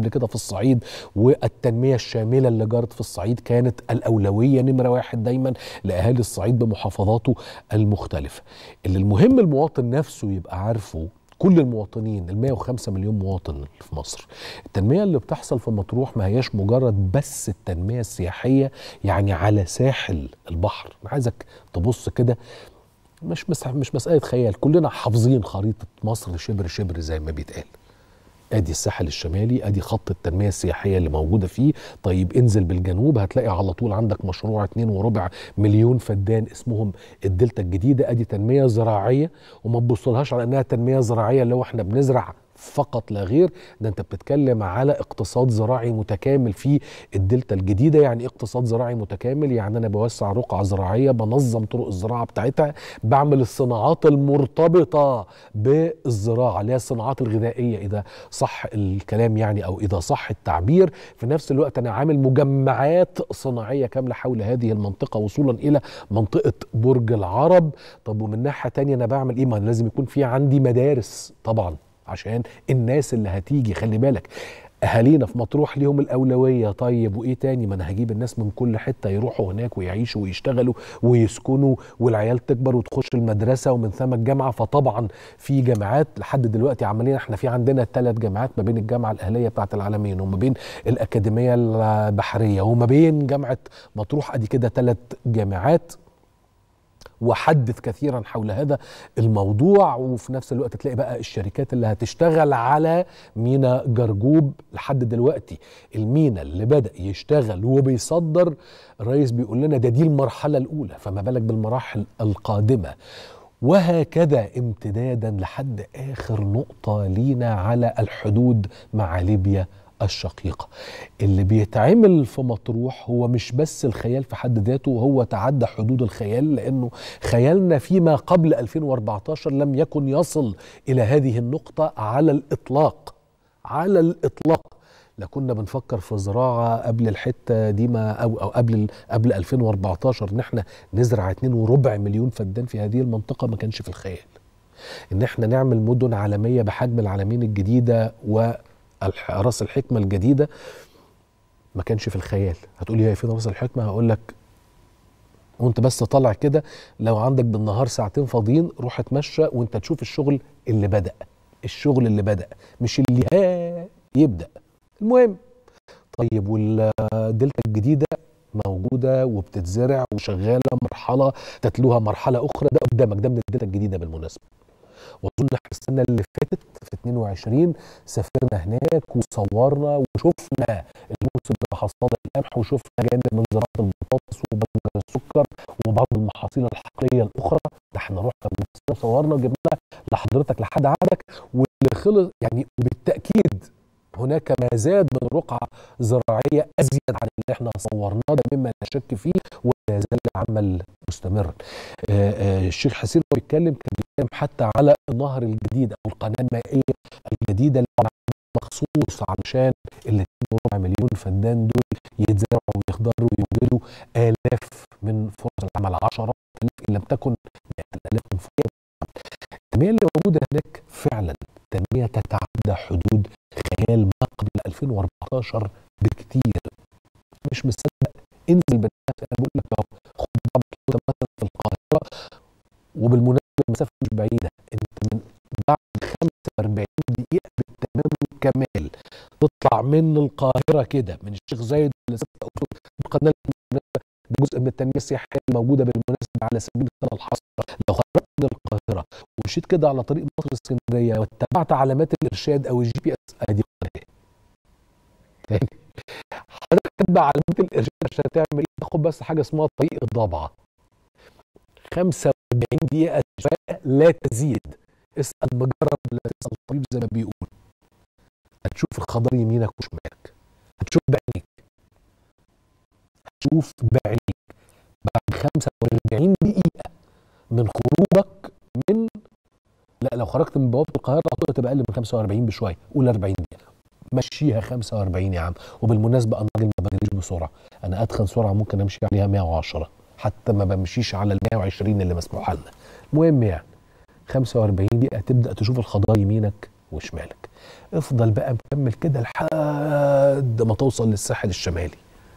A: كده في الصعيد والتنميه الشامله اللي جرت في الصعيد كانت الاولويه نمره واحد دايما لاهالي الصعيد بمحافظاته المختلفه اللي المهم المواطن نفسه يبقى عارفه كل المواطنين ال 105 مليون مواطن اللي في مصر التنميه اللي بتحصل في مطروح ما هياش مجرد بس التنميه السياحيه يعني على ساحل البحر انا عايزك تبص كده مش مس- مش مساله خيال كلنا حافظين خريطه مصر شبر شبر زي ما بيتقال ادي الساحل الشمالي ادي خط التنميه السياحيه اللي موجوده فيه طيب انزل بالجنوب هتلاقي على طول عندك مشروع اتنين وربع مليون فدان اسمهم الدلتا الجديده ادي تنميه زراعيه وما تبصلهاش على انها تنميه زراعيه اللي هو احنا بنزرع فقط لا غير ده انت بتتكلم على اقتصاد زراعي متكامل في الدلتا الجديده يعني إيه اقتصاد زراعي متكامل يعني انا بوسع رقعه زراعيه بنظم طرق الزراعه بتاعتها بعمل الصناعات المرتبطه بالزراعه اللي هي الصناعات الغذائيه اذا صح الكلام يعني او اذا صح التعبير في نفس الوقت انا عامل مجمعات صناعيه كامله حول هذه المنطقه وصولا الى منطقه برج العرب طب ومن ناحيه تانية انا بعمل ايه ما أنا لازم يكون في عندي مدارس طبعا عشان الناس اللي هتيجي خلي بالك اهالينا في مطروح ليهم الاولويه طيب وايه تاني ما انا هجيب الناس من كل حته يروحوا هناك ويعيشوا ويشتغلوا ويسكنوا والعيال تكبر وتخش المدرسه ومن ثم الجامعه فطبعا في جامعات لحد دلوقتي عمالين احنا في عندنا ثلاث جامعات ما بين الجامعه الاهليه بتاعه العالمين وما بين الاكاديميه البحريه وما بين جامعه مطروح ادي كده ثلاث جامعات وحدث كثيرا حول هذا الموضوع وفي نفس الوقت تلاقي بقى الشركات اللي هتشتغل على مينا جرجوب لحد دلوقتي المينا اللي بدأ يشتغل وبيصدر الرئيس بيقول لنا ده دي المرحلة الأولى فما بالك بالمراحل القادمة وهكذا امتدادا لحد آخر نقطة لينا على الحدود مع ليبيا الشقيقة اللي بيتعمل في مطروح هو مش بس الخيال في حد ذاته هو تعدى حدود الخيال لأنه خيالنا فيما قبل 2014 لم يكن يصل إلى هذه النقطة على الإطلاق على الإطلاق لا كنا بنفكر في زراعة قبل الحتة دي ما أو, أو قبل قبل 2014 إن إحنا نزرع 2 وربع مليون فدان في هذه المنطقة ما كانش في الخيال إن إحنا نعمل مدن عالمية بحجم العالمين الجديدة و راس الحكمة الجديدة ما كانش في الخيال هتقولي هي فين راس الحكمة هقول لك وانت بس طالع كده لو عندك بالنهار ساعتين فاضيين روح اتمشى وانت تشوف الشغل اللي بدأ الشغل اللي بدأ مش اللي ها يبدأ المهم طيب والدلتا الجديدة موجودة وبتتزرع وشغالة مرحلة تتلوها مرحلة أخرى ده قدامك ده من الدلتا الجديدة بالمناسبة واظن احنا السنه اللي فاتت في 22 سافرنا هناك وصورنا وشفنا الموسم اللي حصاد القمح وشفنا جانب من زراعه البطاطس وبنجر السكر وبعض المحاصيل الحقليه الاخرى ده احنا رحنا بنفسنا وصورنا وجبنا لحضرتك لحد عندك واللي خلص يعني بالتاكيد هناك ما زاد من رقعة زراعية أزيد عن اللي احنا صورناه ده مما لا شك فيه ولا يزال العمل مستمرا. آه آه الشيخ حسين هو بيتكلم كان بيتكلم حتى على النهر الجديد أو القناة المائية الجديدة اللي مخصوص علشان ال 2 ربع مليون فدان دول يتزرعوا ويخضروا ويوجدوا آلاف من فرص العمل عشرات آلاف إن لم تكن مئات الآلاف من فرص التنمية اللي موجودة هناك فعلا تنمية تتعدى حدود خيال ما قبل 2014 بكتير مش مصدق انزل بالناس انا بقول لك اهو خد بعضك مثلا في القاهره وبالمناسبه المسافه مش بعيده انت من بعد 45 دقيقه بالتمام والكمال تطلع من القاهره كده من الشيخ زايد ل 6 اكتوبر القناه ده جزء من التنميه السياحيه الموجوده بالمناسبه على سبيل المثال الحصر لو خرجت من القاهره ومشيت كده على طريق مصر اسكندريه واتبعت علامات الارشاد او الجي بي اس ادي القناه تاني حضرتك تتبع علامات الارشاد عشان تعمل ايه؟ تاخد بس حاجه اسمها طريق الضبعه 45 دقيقه شويه لا تزيد اسال مجرب ولا تسال طبيب زي ما بيقول هتشوف الخضار يمينك وشمالك هتشوف بعينيك هتشوف بعينيك بعد 45 دقيقه من خروجك من لا لو خرجت من بوابه القاهره اعتقد تبقى اقل من 45 بشويه قول 40 دقيقه مشيها 45 يا عم وبالمناسبه انا راجل ما بجريش بسرعه انا ادخل سرعه ممكن امشي عليها 110 حتى ما بمشيش على ال 120 اللي مسموح لنا المهم يعني 45 دقيقه تبدا تشوف الخضار يمينك وشمالك افضل بقى مكمل كده لحد ما توصل للساحل الشمالي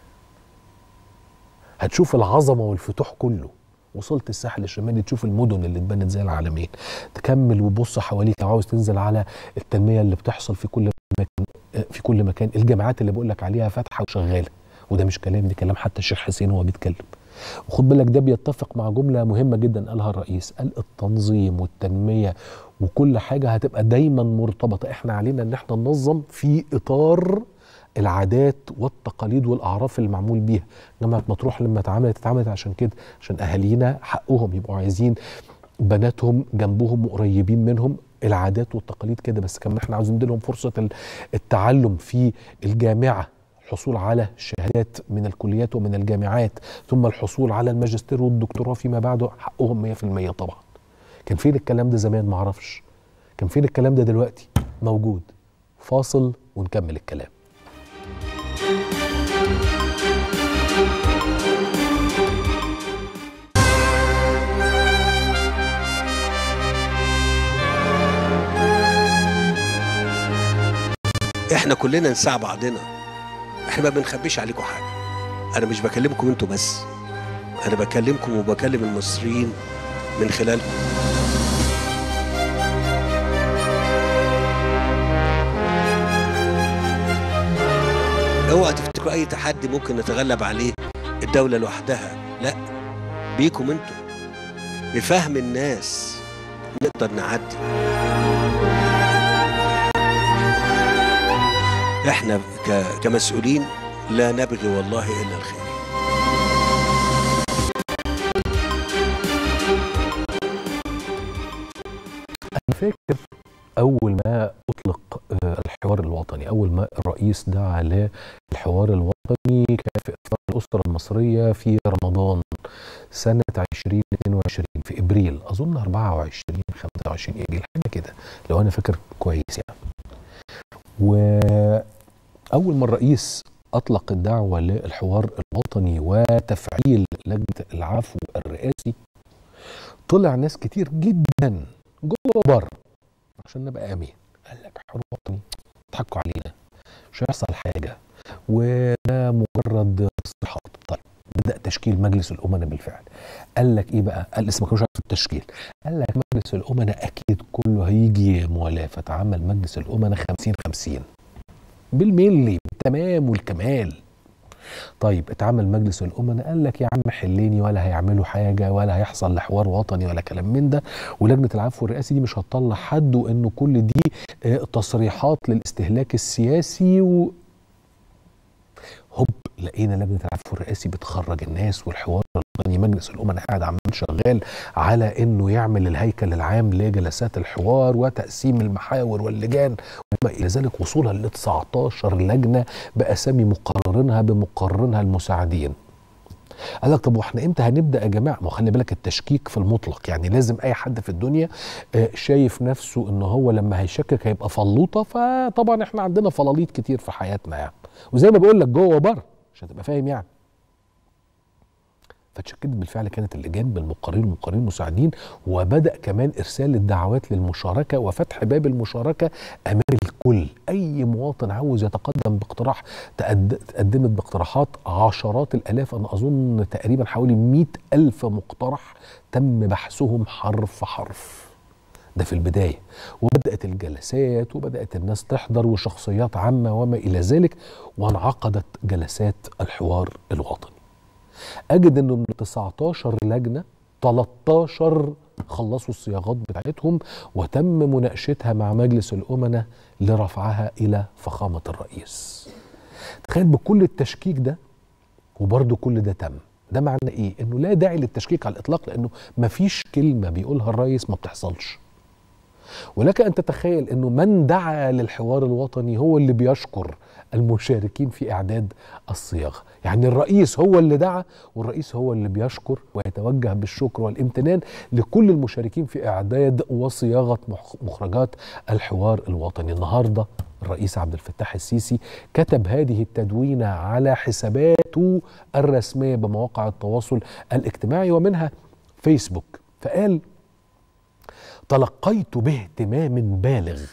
A: هتشوف العظمه والفتوح كله وصلت الساحل الشمالي تشوف المدن اللي اتبنت زي العالمين تكمل وبص حواليك لو عاوز تنزل على التنميه اللي بتحصل في كل مكان في كل مكان الجامعات اللي بقول لك عليها فاتحه وشغاله وده مش كلام ده كلام حتى الشيخ حسين وهو بيتكلم وخد بالك ده بيتفق مع جمله مهمه جدا قالها الرئيس قال التنظيم والتنميه وكل حاجه هتبقى دايما مرتبطه احنا علينا ان احنا ننظم في اطار العادات والتقاليد والاعراف اللي معمول بيها جامعه مطروح لما اتعملت اتعملت عشان كده عشان اهالينا حقهم يبقوا عايزين بناتهم جنبهم وقريبين منهم العادات والتقاليد كده بس كمان احنا عاوزين نديلهم فرصه ال- التعلم في الجامعه الحصول على شهادات من الكليات ومن الجامعات ثم الحصول على الماجستير والدكتوراه فيما بعد حقهم 100% طبعا كان فين الكلام ده زمان معرفش كان فين الكلام ده دلوقتي موجود فاصل ونكمل الكلام
B: احنا كلنا نساع بعضنا احنا ما بنخبيش عليكم حاجه انا مش بكلمكم انتوا بس انا بكلمكم وبكلم المصريين من خلالكم اوعى تفتكروا اي تحدي ممكن نتغلب عليه الدوله لوحدها لا بيكم انتوا بفهم الناس نقدر نعدي احنا ك- كمسؤولين لا نبغي والله الا الخير
A: انا فاكر اول ما اطلق آه، الحوار الوطني اول ما الرئيس دعا للحوار الوطني كان في افطار الاسره المصريه في رمضان سنه 2022 في ابريل اظن 24 25 ابريل حاجه كده لو انا فاكر كويس يعني واول ما الرئيس اطلق الدعوه للحوار الوطني وتفعيل لجنه العفو الرئاسي طلع ناس كتير جدا جوه وبره عشان نبقى امين قال لك حوار وطني ضحكوا علينا مش هيحصل حاجه وده مجرد تصريحات طيب بدا تشكيل مجلس الامناء بالفعل قال لك ايه بقى قال لسه ما كانوش عارف التشكيل قال لك مجلس الامناء اكيد كله هيجي موالاه فتعمل مجلس الامناء 50 50 بالملي بالتمام والكمال طيب اتعمل مجلس الامناء قال لك يا عم حليني ولا هيعملوا حاجه ولا هيحصل لحوار وطني ولا كلام من ده ولجنه العفو الرئاسي دي مش هتطلع حد وانه كل دي آه، تصريحات للاستهلاك السياسي و هوب لقينا لجنه العفو الرئاسي بتخرج الناس والحوار الوطني مجلس الامناء قاعد عمال شغال على انه يعمل الهيكل العام لجلسات الحوار وتقسيم المحاور واللجان وما الى ذلك وصولا ل 19 لجنه باسامي مقررينها بمقررينها المساعدين قال لك طب واحنا امتى هنبدا يا جماعه ما هو خلي بالك التشكيك في المطلق يعني لازم اي حد في الدنيا آه، شايف نفسه ان هو لما هيشكك هيبقى فلوطه فطبعا احنا عندنا فلاليط كتير في حياتنا يعني وزي ما بقول لك جوه وبره عشان تبقى فاهم يعني فتشكلت بالفعل كانت اللجان بالمقررين والمقررين المساعدين وبدا كمان ارسال الدعوات للمشاركه وفتح باب المشاركه امام الكل اي مواطن عاوز يتقدم باقتراح تقد- تقدمت باقتراحات عشرات الالاف انا اظن تقريبا حوالي مئة الف مقترح تم بحثهم حرف حرف ده في البدايه وبدات الجلسات وبدات الناس تحضر وشخصيات عامه وما الى ذلك وانعقدت جلسات الحوار الوطني اجد انه من 19 لجنه 13 خلصوا الصياغات بتاعتهم وتم مناقشتها مع مجلس الامناء لرفعها الى فخامه الرئيس. تخيل بكل التشكيك ده وبرضه كل ده تم. ده معنى ايه؟ انه لا داعي للتشكيك على الاطلاق لانه مفيش كلمه بيقولها الرئيس ما بتحصلش. ولك ان تتخيل انه من دعا للحوار الوطني هو اللي بيشكر المشاركين في اعداد الصياغه، يعني الرئيس هو اللي دعا والرئيس هو اللي بيشكر ويتوجه بالشكر والامتنان لكل المشاركين في اعداد وصياغه مخ- مخرجات الحوار الوطني. النهارده الرئيس عبد الفتاح السيسي كتب هذه التدوينه على حساباته الرسميه بمواقع التواصل الاجتماعي ومنها فيسبوك، فقال تلقيت باهتمام بالغ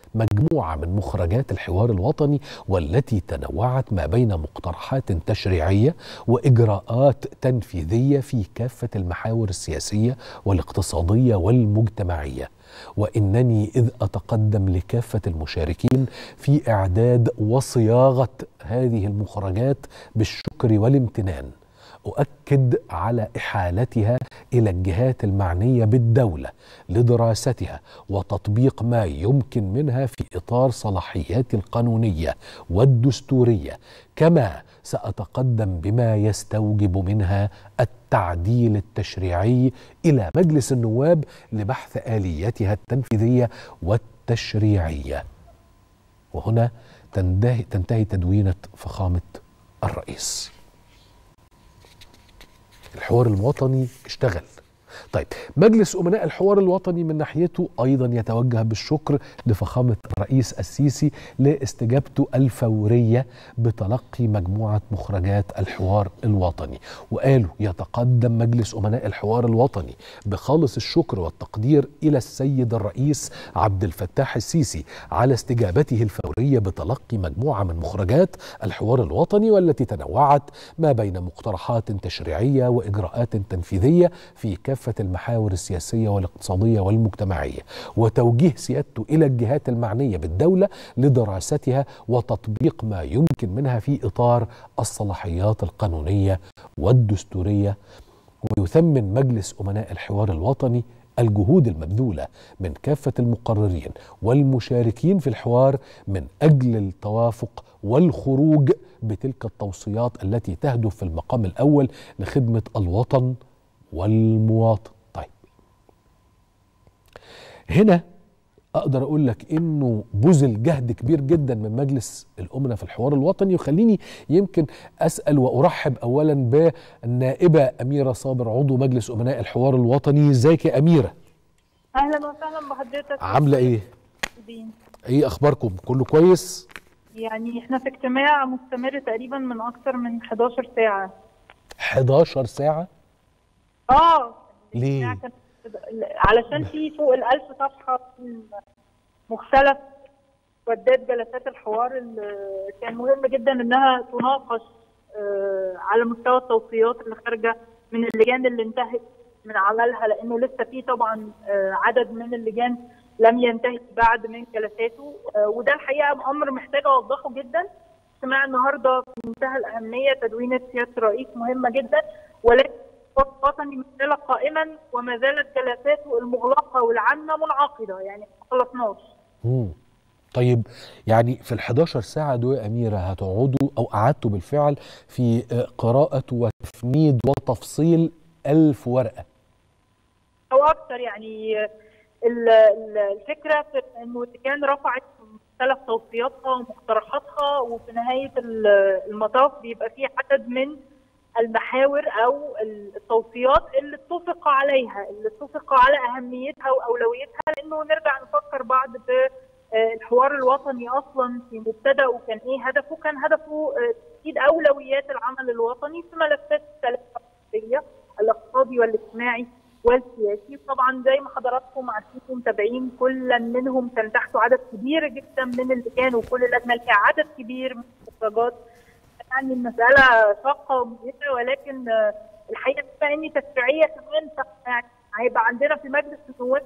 A: مجموعة من مخرجات الحوار الوطني والتي تنوعت ما بين مقترحات تشريعية وإجراءات تنفيذية في كافة المحاور السياسية والاقتصادية والمجتمعية وإنني إذ أتقدم لكافة المشاركين في إعداد وصياغة هذه المخرجات بالشكر والامتنان أؤكد على إحالتها إلى الجهات المعنية بالدولة لدراستها وتطبيق ما يمكن منها في إطار صلاحياتي القانونية والدستورية كما سأتقدم بما يستوجب منها التعديل التشريعي إلى مجلس النواب لبحث آلياتها التنفيذية والتشريعية وهنا تنتهي, تنتهي تدوينة فخامة الرئيس الحوار الوطني اشتغل طيب مجلس أمناء الحوار الوطني من ناحيته أيضا يتوجه بالشكر لفخامة الرئيس السيسي لاستجابته الفورية بتلقي مجموعة مخرجات الحوار الوطني وقالوا يتقدم مجلس أمناء الحوار الوطني بخالص الشكر والتقدير إلى السيد الرئيس عبد الفتاح السيسي على استجابته الفورية بتلقي مجموعة من مخرجات الحوار الوطني والتي تنوعت ما بين مقترحات تشريعية وإجراءات تنفيذية في كافة المحاور السياسية والاقتصادية والمجتمعية وتوجيه سيادته إلى الجهات المعنية بالدولة لدراستها وتطبيق ما يمكن منها في إطار الصلاحيات القانونية والدستورية ويثمن مجلس أمناء الحوار الوطني الجهود المبذولة من كافة المقررين والمشاركين في الحوار من أجل التوافق والخروج بتلك التوصيات التي تهدف في المقام الأول لخدمة الوطن والمواطن طيب هنا اقدر اقول لك انه بذل جهد كبير جدا من مجلس الامناء في الحوار الوطني وخليني يمكن اسال وارحب اولا بالنائبه اميره صابر عضو مجلس امناء الحوار الوطني ازيك يا اميره
F: اهلا وسهلا بحضرتك
A: عامله ايه
F: دين.
A: ايه اخباركم كله كويس
F: يعني احنا في اجتماع مستمر تقريبا من اكتر من 11 ساعه
A: 11 ساعه
F: اه
A: ليه؟
F: الاجتماع كان- علشان في فوق الألف صفحة من مختلف ودات جلسات الحوار اللي كان مهم جدا انها تناقش آه، على مستوى التوصيات اللي خارجه من اللجان اللي انتهت من عملها لانه لسه في طبعا آه، عدد من اللجان لم ينتهي بعد من جلساته آه، وده الحقيقه امر محتاج اوضحه جدا اجتماع النهارده في منتهى الاهميه تدوينه سياده الرئيس مهمه جدا ولكن الوقت الوطني ما زال قائما وما زالت جلساته المغلقه والعامه منعقده يعني ما خلصناش
A: مم. طيب يعني في ال 11 ساعة دول يا أميرة هتقعدوا أو قعدتوا بالفعل في آه، قراءة وتفنيد وتفصيل ألف ورقة
F: او اكثر يعني ال- ال- الفكره في انه اللجان رفعت مختلف توصياتها ومقترحاتها وفي نهايه ال- المطاف بيبقى في عدد من المحاور او التوصيات اللي اتفق عليها اللي اتفق على اهميتها واولويتها لانه نرجع نفكر بعض في آه، الحوار الوطني اصلا في مبتدأه كان ايه هدفه؟ كان هدفه آه، تحديد اولويات العمل الوطني في ملفات الثلاثه الرئيسية، الاقتصادي والاجتماعي والسياسي طبعا زي ما حضراتكم عارفين ومتابعين كل منهم كان تحته عدد كبير جدا من اللجان وكل لجنه لها عدد كبير من المخرجات يعني المساله شاقه ومجهده ولكن آه، الحقيقه بما اني تشريعيه كمان ف- يعني هيبقى عندنا في مجلس النواب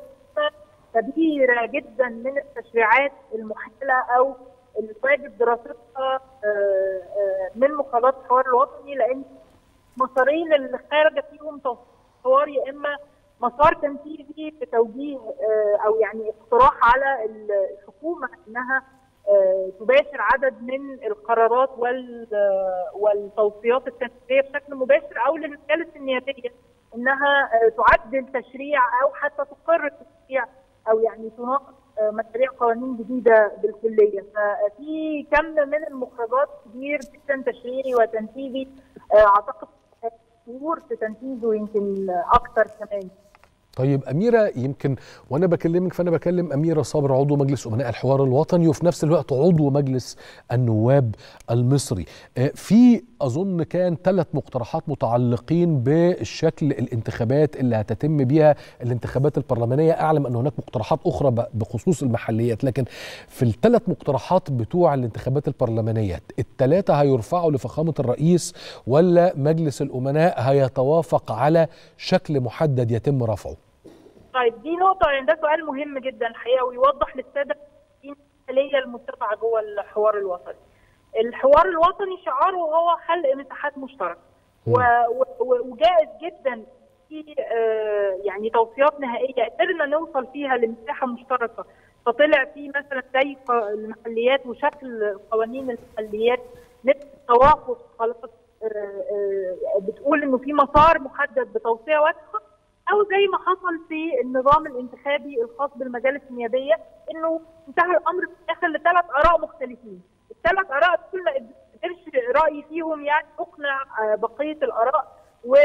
F: كبيره جدا من التشريعات المحاله او اللي واجب دراستها آه، آه، من مقررات الحوار الوطني لان مسارين اللي خارجه فيهم حوار يا اما مسار تنفيذي بتوجيه آه، او يعني اقتراح على الحكومه انها آه، تباشر عدد من القرارات وال آه، والتوصيات التنفيذيه بشكل مباشر او للمجالس النيابيه انها آه، تعدل تشريع او حتى تقر تشريع او يعني تناقش آه، مشاريع قوانين جديده بالكليه ففي كم من المخرجات كبير جدا تشريعي وتنفيذي آه، اعتقد شهور في تنفيذه يمكن اكثر كمان
A: طيب أميرة يمكن وأنا بكلمك فأنا بكلم أميرة صابر عضو مجلس أمناء الحوار الوطني وفي نفس الوقت عضو مجلس النواب المصري آه، في اظن كان ثلاث مقترحات متعلقين بالشكل الانتخابات اللي هتتم بيها الانتخابات البرلمانيه اعلم ان هناك مقترحات اخرى ب- بخصوص المحليات لكن في الثلاث مقترحات بتوع الانتخابات البرلمانيه الثلاثه هيرفعوا لفخامه الرئيس ولا مجلس الامناء هيتوافق على شكل محدد يتم رفعه
F: طيب دي نقطة يعني ده سؤال مهم جدا الحقيقة ويوضح للسادة المثالية المتبعة جوه الحوار الوطني. الحوار الوطني شعاره هو خلق مساحات مشتركة و- و- وجائز جدا في آه، يعني توصيات نهائية قدرنا نوصل فيها لمساحة مشتركة فطلع في مثلا زي ق- المحليات وشكل قوانين المحليات نفس توافق خلاص آه، آه، بتقول انه في مسار محدد بتوصية واضحة او زي ما حصل في النظام الانتخابي الخاص بالمجالس النيابيه انه انتهى الامر في الاخر لثلاث اراء مختلفين. الثلاث اراء دول ما قدرش رايي فيهم يعني يقنع آه، بقيه الاراء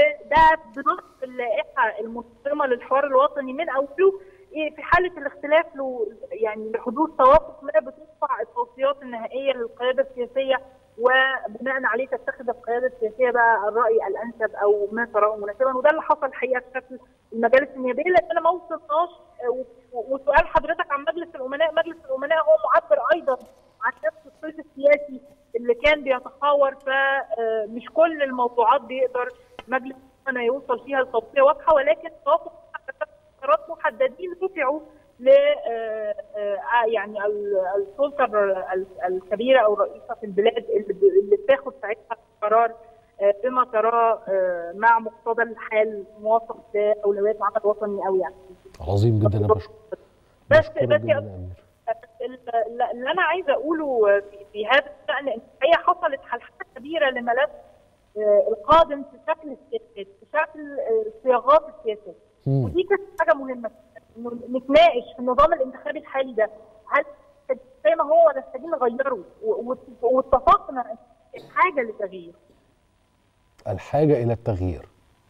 F: وده بنص اللائحه المنظمه للحوار الوطني من اوله إيه، في حاله الاختلاف له يعني لحدوث توافق ما بترفع التوصيات النهائيه للقياده السياسيه وبناء عليه تتخذ القياده السياسيه بقى الراي الانسب او ما تراه مناسبا وده اللي حصل الحقيقه في شكل المجالس النيابيه لان ما وصلناش آه، و- وسؤال حضرتك عن مجلس الامناء مجلس الامناء هو معبر ايضا عن نفس الصيت السياسي اللي كان بيتحاور فمش كل الموضوعات بيقدر مجلس الامناء يوصل فيها لتوصيه واضحه ولكن توافق قرارات محددين رفعوا ل آه، آه، يعني ال- السلطه الر- ال- الكبيره او الرئيسه في البلاد اللي ب- اللي بتاخد ساعتها قرار آه، بما تراه آه، مع مقتضى الحال موافق لاولويات العمل الوطني او يعني
A: عظيم جدا انا بشكر
F: بس
A: بشكرك
F: بس
A: جدا
F: يا
A: يا امير
F: ال- اللي انا عايزه اقوله في, في هذا الشان ان هي حصلت حلقات كبيره لملف آه، القادم في شكل السياسات في شكل آه، صياغات السياسات
A: مم.
F: ودي كانت حاجه مهمه انه نتناقش في النظام الانتخابي الحالي ده هل زي ما هو ولا محتاجين نغيره و- و- واتفقنا إن حاجه للتغيير
A: الحاجه الى التغيير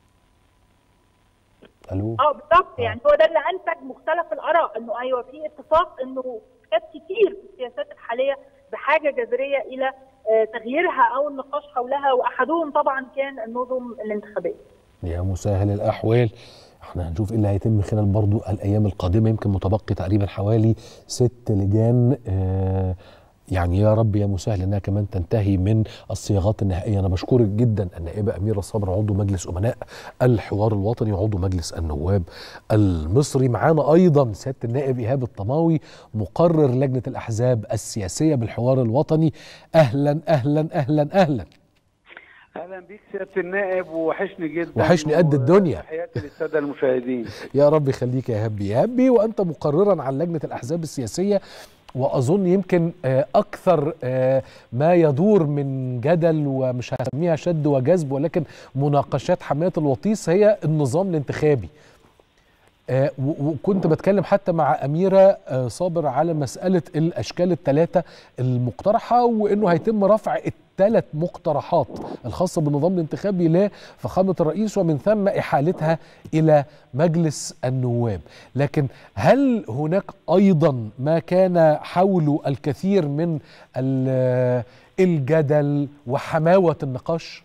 A: الو
F: اه بالظبط يعني هو ده اللي انتج مختلف الاراء انه ايوه في اتفاق انه حاجات كتير في السياسات الحاليه بحاجه جذريه الى آه، تغييرها او النقاش حولها واحدهم طبعا كان النظم الانتخابيه.
A: يا مسهل الاحوال احنا هنشوف ايه اللي هيتم خلال برضو الايام القادمه يمكن متبقي تقريبا حوالي ست لجان آه يعني يا رب يا مسهل انها كمان تنتهي من الصياغات النهائيه انا بشكرك جدا النائبه اميره صبر عضو مجلس امناء الحوار الوطني وعضو مجلس النواب المصري معانا ايضا سياده النائب ايهاب الطماوي مقرر لجنه الاحزاب السياسيه بالحوار الوطني اهلا اهلا اهلا اهلا
G: اهلا بيك سياده النائب وحشني جدا
A: وحشني قد الدنيا.
G: تحياتي للساده المشاهدين
A: يا رب يخليك يا هبي يا هبي وانت مقررا عن لجنه الاحزاب السياسيه واظن يمكن آه، اكثر آه، ما يدور من جدل ومش هسميها شد وجذب ولكن مناقشات حمايه الوطيس هي النظام الانتخابي آه، و- وكنت بتكلم حتى مع أميرة آه، صابر على مسألة الأشكال الثلاثة المقترحة وإنه هيتم رفع الثلاث مقترحات الخاصة بالنظام الانتخابي لفخامة الرئيس ومن ثم إحالتها إلى مجلس النواب لكن هل هناك أيضا ما كان حول الكثير من ال- الجدل وحماوة النقاش؟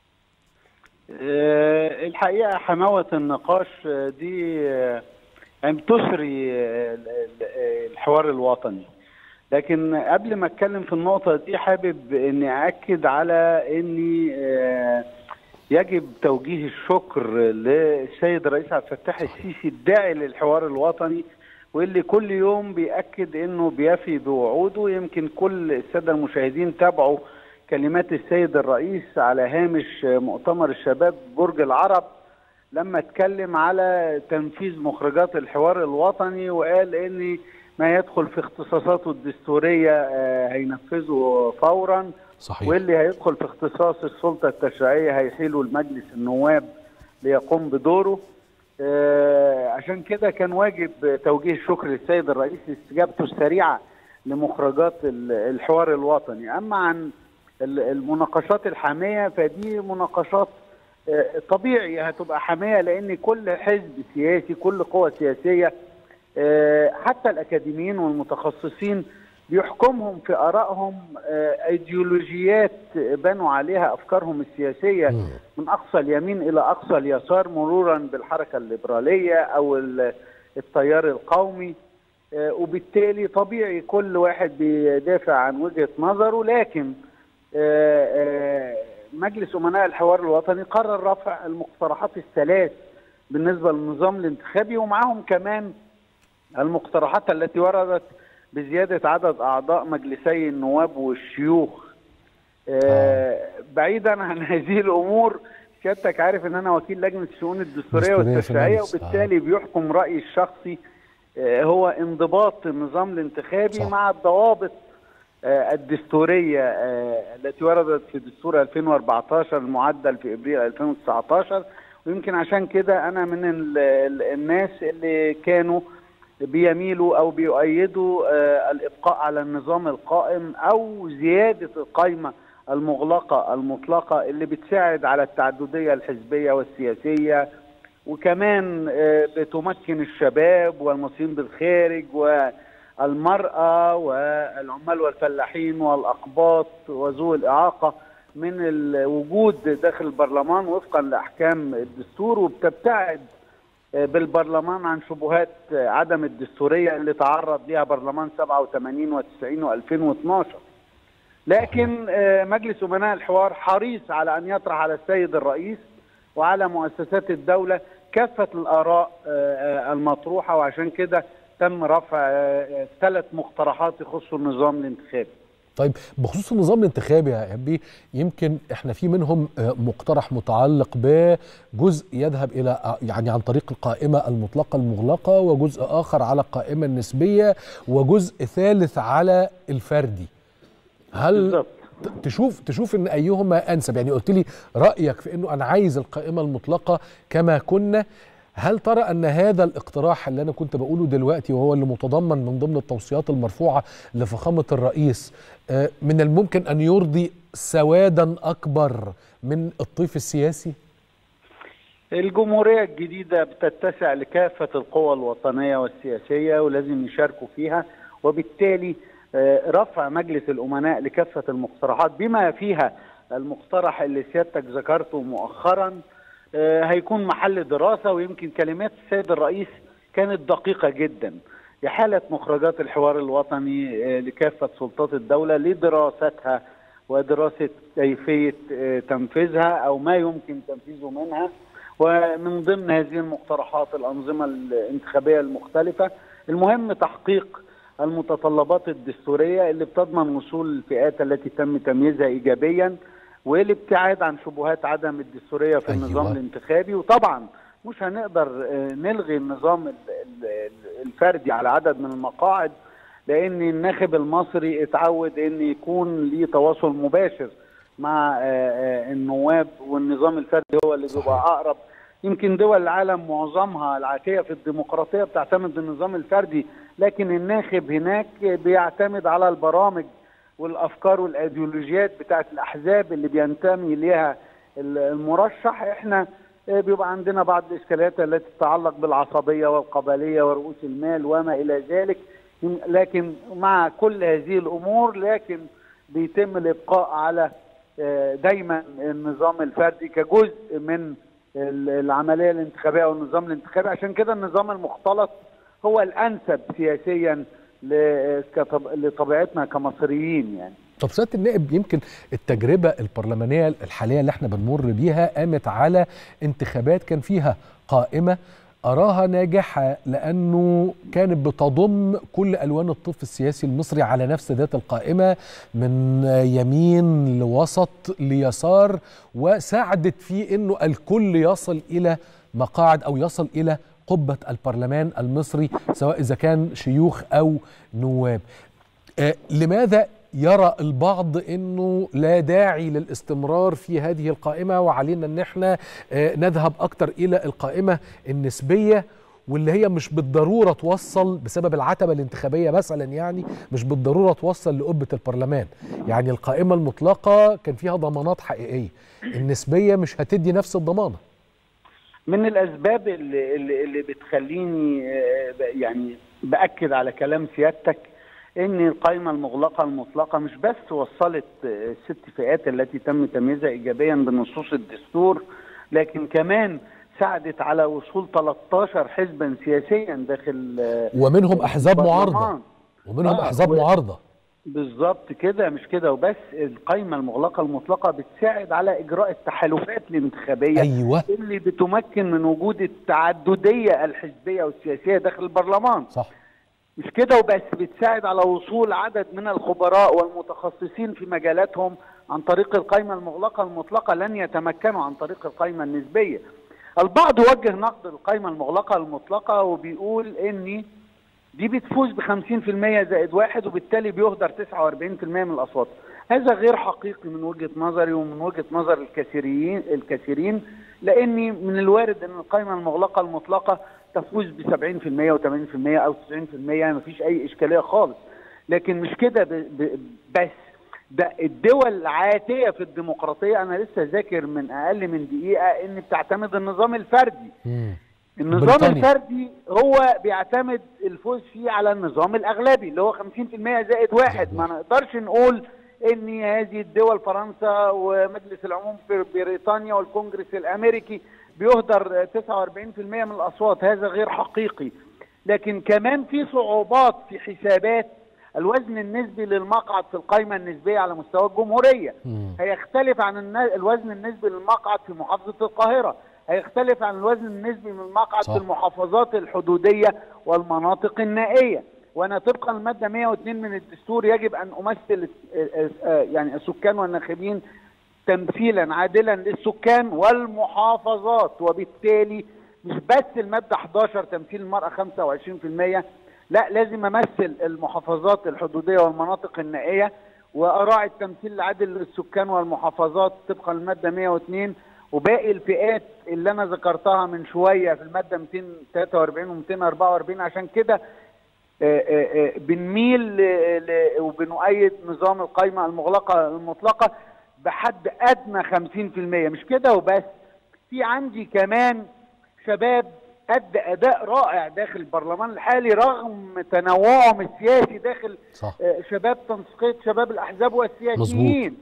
G: آه، الحقيقه حماوه النقاش آه، دي آه، يعني بتسري آه، ال- ال- الحوار الوطني لكن قبل ما اتكلم في النقطه دي حابب اني اكد على اني آه، يجب توجيه الشكر للسيد الرئيس عبد الفتاح السيسي الداعي للحوار الوطني واللي كل يوم بيأكد انه بيفي بوعوده يمكن كل الساده المشاهدين تابعوا كلمات السيد الرئيس على هامش مؤتمر الشباب برج العرب لما اتكلم على تنفيذ مخرجات الحوار الوطني وقال ان ما يدخل في اختصاصاته الدستوريه آه، هينفذه فورا
A: صحيح
G: واللي هيدخل في اختصاص السلطه التشريعيه هيحيله لمجلس النواب ليقوم بدوره آه، عشان كده كان واجب توجيه الشكر للسيد الرئيس لاستجابته السريعه لمخرجات ال- الحوار الوطني اما عن ال- المناقشات الحاميه فدي مناقشات آه، طبيعي هتبقى حاميه لان كل حزب سياسي كل قوه سياسيه آه، حتى الاكاديميين والمتخصصين بيحكمهم في ارائهم آه، ايديولوجيات بنوا عليها افكارهم السياسيه
A: مم.
G: من اقصى اليمين الى اقصى اليسار مرورا بالحركه الليبراليه او ال- التيار القومي آه، وبالتالي طبيعي كل واحد بيدافع عن وجهه نظره لكن آه، آه، مجلس امناء الحوار الوطني قرر رفع المقترحات الثلاث بالنسبه للنظام الانتخابي ومعهم كمان المقترحات التي وردت بزياده عدد اعضاء مجلسي النواب والشيوخ آه، بعيدا عن هذه الامور سيادتك عارف ان انا وكيل لجنه الشؤون الدستوريه
A: دستورية في
G: والتشريعيه
A: المجلس.
G: وبالتالي بيحكم رايي الشخصي آه، هو انضباط النظام الانتخابي
A: صح.
G: مع الضوابط آه، الدستوريه آه، التي وردت في دستور 2014 المعدل في ابريل 2019 ويمكن عشان كده انا من ال- ال- الناس اللي كانوا بيميلوا او بيؤيدوا آه، الابقاء على النظام القائم او زياده القائمه المغلقه المطلقه اللي بتساعد على التعدديه الحزبيه والسياسيه وكمان آه، بتمكن الشباب والمصريين بالخارج والمرأة والعمال والفلاحين والأقباط وذوي الإعاقة من الوجود داخل البرلمان وفقا لأحكام الدستور وبتبتعد آه، بالبرلمان عن شبهات آه، عدم الدستورية اللي تعرض لها برلمان 87 و90 و2012 لكن آه، مجلس أمناء الحوار حريص على أن يطرح على السيد الرئيس وعلى مؤسسات الدولة كافة الآراء آه، آه، المطروحة وعشان كده تم رفع آه، آه، ثلاث مقترحات يخصوا النظام الانتخابي
A: طيب بخصوص النظام الانتخابي يا ابي يمكن احنا في منهم آه، مقترح متعلق بجزء يذهب الى آه، يعني عن طريق القائمه المطلقه المغلقه وجزء اخر على القائمه النسبيه وجزء ثالث على الفردي هل
G: بالظبط
A: ت- تشوف تشوف ان ايهما انسب يعني قلت لي رايك في انه انا عايز القائمه المطلقه كما كنا هل ترى ان هذا الاقتراح اللي انا كنت بقوله دلوقتي وهو اللي متضمن من ضمن التوصيات المرفوعه لفخامه الرئيس آه، من الممكن ان يرضي سوادا اكبر من الطيف السياسي
G: الجمهورية الجديدة بتتسع لكافة القوى الوطنية والسياسية ولازم يشاركوا فيها وبالتالي آه، رفع مجلس الأمناء لكافة المقترحات بما فيها المقترح اللي سيادتك ذكرته مؤخرا آه، هيكون محل دراسة ويمكن كلمات السيد الرئيس كانت دقيقة جدا إحالة مخرجات الحوار الوطني آه، لكافة سلطات الدولة لدراستها ودراسة كيفية آه، تنفيذها أو ما يمكن تنفيذه منها ومن ضمن هذه المقترحات الأنظمة الانتخابية المختلفة المهم تحقيق المتطلبات الدستورية اللي بتضمن وصول الفئات التي تم تمييزها إيجابيا والابتعاد عن شبهات عدم الدستورية في
A: أيوة.
G: النظام الانتخابي وطبعا مش هنقدر آه، نلغي النظام ال- ال- الفردي على عدد من المقاعد لان الناخب المصري اتعود ان يكون ليه تواصل مباشر مع آه، آه، النواب والنظام الفردي هو اللي
A: صحيح.
G: بيبقى اقرب يمكن دول العالم معظمها العاتيه في الديمقراطيه بتعتمد النظام الفردي لكن الناخب هناك بيعتمد على البرامج والافكار والايديولوجيات بتاعت الاحزاب اللي بينتمي ليها المرشح احنا آه، بيبقى عندنا بعض الاشكاليات التي تتعلق بالعصبيه والقبليه ورؤوس المال وما الى ذلك لكن مع كل هذه الامور لكن بيتم الابقاء على آه، دايما النظام الفردي كجزء من ال- العمليه الانتخابيه او النظام الانتخابي عشان كده النظام المختلط هو الانسب سياسيا ل- كطب- لطبيعتنا كمصريين يعني
A: طب سياده النائب يمكن التجربه البرلمانيه الحاليه اللي احنا بنمر بيها قامت على انتخابات كان فيها قائمه اراها ناجحه لانه كانت بتضم كل الوان الطف السياسي المصري على نفس ذات القائمه من يمين لوسط ليسار وساعدت في انه الكل يصل الى مقاعد او يصل الى قبه البرلمان المصري سواء اذا كان شيوخ او نواب آه، لماذا يرى البعض انه لا داعي للاستمرار في هذه القائمه وعلينا ان احنا آه، نذهب اكتر الى القائمه النسبيه واللي هي مش بالضروره توصل بسبب العتبه الانتخابيه مثلا يعني مش بالضروره توصل لقبه البرلمان يعني القائمه المطلقه كان فيها ضمانات حقيقيه النسبيه مش هتدي نفس الضمانه
G: من الاسباب اللي, اللي, اللي بتخليني آه، ب- يعني باكد على كلام سيادتك ان القائمه المغلقه المطلقه مش بس وصلت آه، الست فئات التي تم تمييزها ايجابيا بنصوص الدستور لكن كمان ساعدت على وصول 13 حزبا سياسيا داخل آه،
A: ومنهم احزاب معارضه
G: البرلمان.
A: ومنهم
G: آه،
A: احزاب
G: و-
A: معارضه
G: بالظبط كده مش كده وبس القائمه المغلقه المطلقه بتساعد على اجراء التحالفات الانتخابيه
A: ايوه
G: اللي بتمكن من وجود التعدديه الحزبيه والسياسيه داخل البرلمان
A: صح
G: مش كده وبس بتساعد على وصول عدد من الخبراء والمتخصصين في مجالاتهم عن طريق القائمة المغلقة المطلقة لن يتمكنوا عن طريق القائمة النسبية البعض وجه نقد القائمة المغلقة المطلقة وبيقول ان دي بتفوز ب 50% زائد واحد وبالتالي بيهدر 49% من الاصوات هذا غير حقيقي من وجهة نظري ومن وجهة نظر الكثيرين الكثيرين لان من الوارد ان القائمة المغلقة المطلقة تفوز ب 70% و80% او 90% مفيش اي اشكالية خالص لكن مش كده ب- ب- بس ده الدول العاتية في الديمقراطية انا لسه ذاكر من اقل من دقيقة ان بتعتمد النظام الفردي
A: مم.
G: النظام
A: بريطانيا.
G: الفردي هو بيعتمد الفوز فيه على النظام الاغلبي اللي هو 50% زائد واحد ما نقدرش نقول ان هذه الدول فرنسا ومجلس العموم في بريطانيا والكونجرس الامريكي بيهدر 49% من الاصوات هذا غير حقيقي لكن كمان في صعوبات في حسابات الوزن النسبي للمقعد في القائمه النسبيه على مستوى الجمهوريه
A: مم.
G: هيختلف عن النا- الوزن النسبي للمقعد في محافظه القاهره هيختلف عن الوزن النسبي من المقعد
A: صح.
G: في المحافظات الحدوديه والمناطق النائيه وانا طبقا للماده 102 من الدستور يجب ان امثل آه، آه، يعني السكان والناخبين تمثيلا عادلا للسكان والمحافظات وبالتالي مش بس الماده 11 تمثيل المراه 25% لا لازم امثل المحافظات الحدوديه والمناطق النائيه واراعي التمثيل العادل للسكان والمحافظات طبقا للماده 102 وباقي الفئات اللي انا ذكرتها من شويه في الماده 243 و 244 عشان كده آه، آه، آه، بنميل ل- ل- وبنؤيد نظام القائمه المغلقه المطلقه بحد ادنى 50% مش كده وبس في عندي كمان شباب ادى اداء رائع داخل البرلمان الحالي رغم تنوعهم السياسي داخل
A: صح
G: آه، شباب تنسيقيه شباب الاحزاب والسياسيين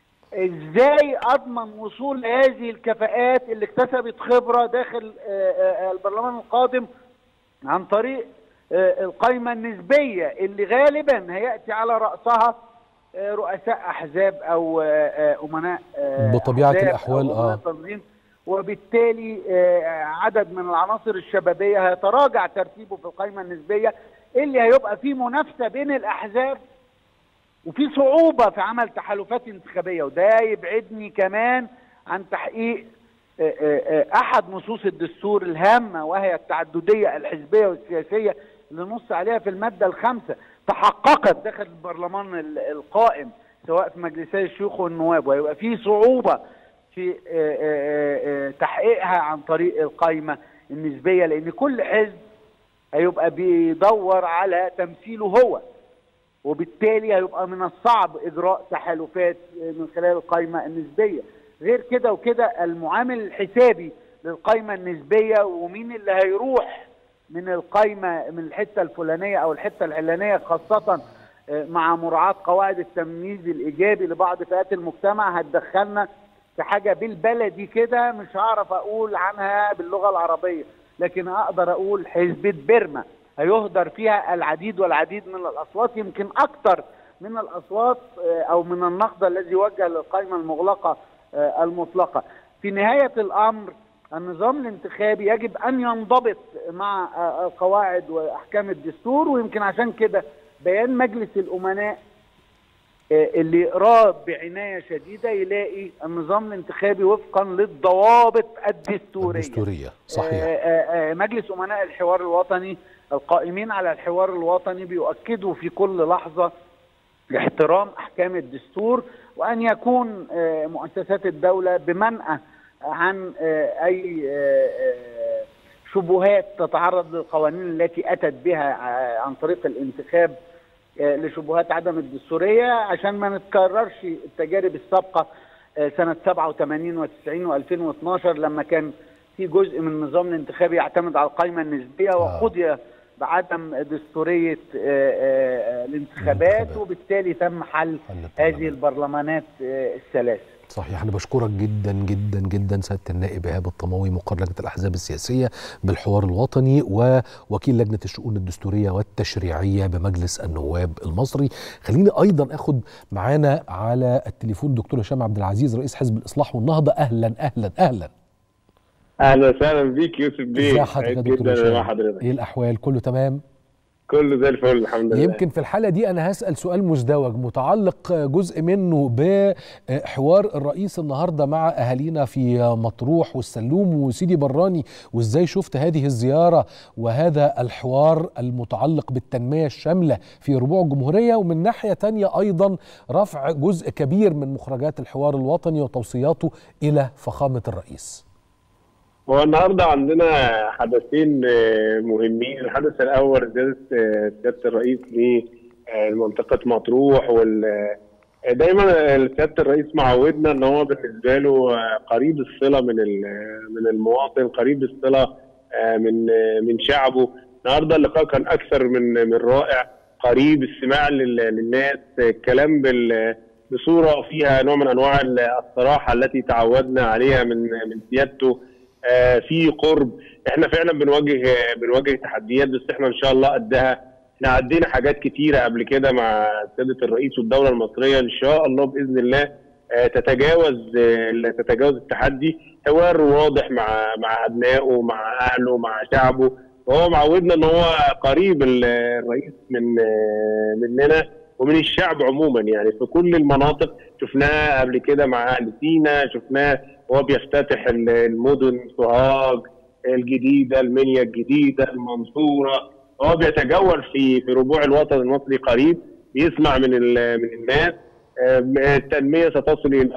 G: ازاي اضمن وصول هذه الكفاءات اللي اكتسبت خبره داخل آه، آه، البرلمان القادم عن طريق آه، القائمه النسبيه اللي غالبا هياتي على راسها آه، رؤساء احزاب او آه، آه، امناء آه،
A: بطبيعة
G: أحزاب
A: الأحوال،
G: أو أمناء
A: آه.
G: تنظيم وبالتالي آه، عدد من العناصر الشبابيه هيتراجع ترتيبه في القائمه النسبيه اللي هيبقى فيه منافسه بين الاحزاب وفي صعوبة في عمل تحالفات انتخابية وده يبعدني كمان عن تحقيق آه، آه، آه، أحد نصوص الدستور الهامة وهي التعددية الحزبية والسياسية اللي نص عليها في المادة الخامسة تحققت داخل البرلمان ال- القائم سواء في مجلسي الشيوخ والنواب ويبقى في صعوبة في آه، آه، آه، تحقيقها عن طريق القائمة النسبية لأن كل حزب هيبقى بيدور على تمثيله هو وبالتالي هيبقى من الصعب اجراء تحالفات من خلال القائمه النسبيه غير كده وكده المعامل الحسابي للقائمه النسبيه ومين اللي هيروح من القائمه من الحته الفلانيه او الحته العلانيه خاصه آه، مع مراعاه قواعد التمييز الايجابي لبعض فئات المجتمع هتدخلنا في حاجه بالبلدي كده مش هعرف اقول عنها باللغه العربيه لكن اقدر اقول حزبة بيرما هيهدر فيها العديد والعديد من الاصوات يمكن اكثر من الاصوات آه، او من النقد الذي وجه للقائمه المغلقه آه، المطلقه في نهايه الامر النظام الانتخابي يجب ان ينضبط مع آه، القواعد واحكام الدستور ويمكن عشان كده بيان مجلس الامناء آه، اللي يقراه بعنايه شديده يلاقي النظام الانتخابي وفقا للضوابط الدستوريه
A: الدستورية صحيح
G: آه، آه، آه، مجلس امناء الحوار الوطني القائمين على الحوار الوطني بيؤكدوا في كل لحظه احترام احكام الدستور وان يكون آه، مؤسسات الدوله بمنأى عن آه، اي آه، آه، شبهات تتعرض للقوانين التي اتت بها آه، عن طريق الانتخاب آه، لشبهات عدم الدستوريه عشان ما نتكررش التجارب السابقه آه، سنه 87 و90 و2012 لما كان في جزء من النظام الانتخابي يعتمد على القائمه النسبيه
A: آه.
G: وقضي بعدم دستوريه آه، آه، الانتخابات
A: الانتخابات.
G: وبالتالي تم حل
A: حل
G: هذه
A: البرلمان.
G: البرلمانات آه، الثلاث
A: صحيح أنا بشكرك جدا جدا جدا سيادة النائب إيهاب الطماوي مقر لجنة الأحزاب السياسية بالحوار الوطني ووكيل لجنة الشؤون الدستورية والتشريعية بمجلس النواب المصري خليني أيضا أخد معانا على التليفون دكتور هشام عبد العزيز رئيس حزب الإصلاح والنهضة أهلا أهلا أهلا
H: اهلا وسهلا بيك يوسف بيه
A: ازي حضرتك يا
H: سعيد
A: دكتور
H: جدا مع
A: هشام
H: حضرتك
A: إيه الأحوال كله تمام
H: كله زي الفل الحمد لله
A: يمكن في الحالة دي أنا هسأل سؤال مزدوج متعلق جزء منه بحوار الرئيس النهاردة مع أهالينا في مطروح والسلوم وسيدي براني وإزاي شفت هذه الزيارة وهذا الحوار المتعلق بالتنمية الشاملة في ربوع الجمهورية ومن ناحية تانية أيضا رفع جزء كبير من مخرجات الحوار الوطني وتوصياته إلى فخامة الرئيس
H: هو النهارده عندنا حدثين آه، مهمين الحدث الاول زياده آه، سياده الرئيس لمنطقه مطروح وال آه، دايما سياده الرئيس معودنا ان هو بالنسبه له آه، قريب الصله من ال- من المواطن قريب الصله آه، من آه، من شعبه النهارده اللقاء كان اكثر من من رائع قريب السماع لل- للناس الكلام بال بصوره فيها نوع من انواع الصراحه التي تعودنا عليها من من سيادته آه، في قرب احنا فعلا بنواجه بنواجه تحديات بس احنا ان شاء الله قدها احنا عدينا حاجات كتيره قبل كده مع سياده الرئيس والدوله المصريه ان شاء الله باذن الله آه، تتجاوز آه، تتجاوز التحدي حوار واضح مع مع ابنائه مع اهله مع شعبه وهو معودنا ان هو قريب ال- الرئيس من آه، مننا ومن الشعب عموما يعني في كل المناطق شفناه قبل كده مع اهل سينا شفناه وهو بيفتتح ال- المدن سوهاج الجديده المنيا الجديده المنصوره هو بيتجول في في ربوع الوطن المصري قريب بيسمع من ال- من الناس آم، التنميه ستصل الى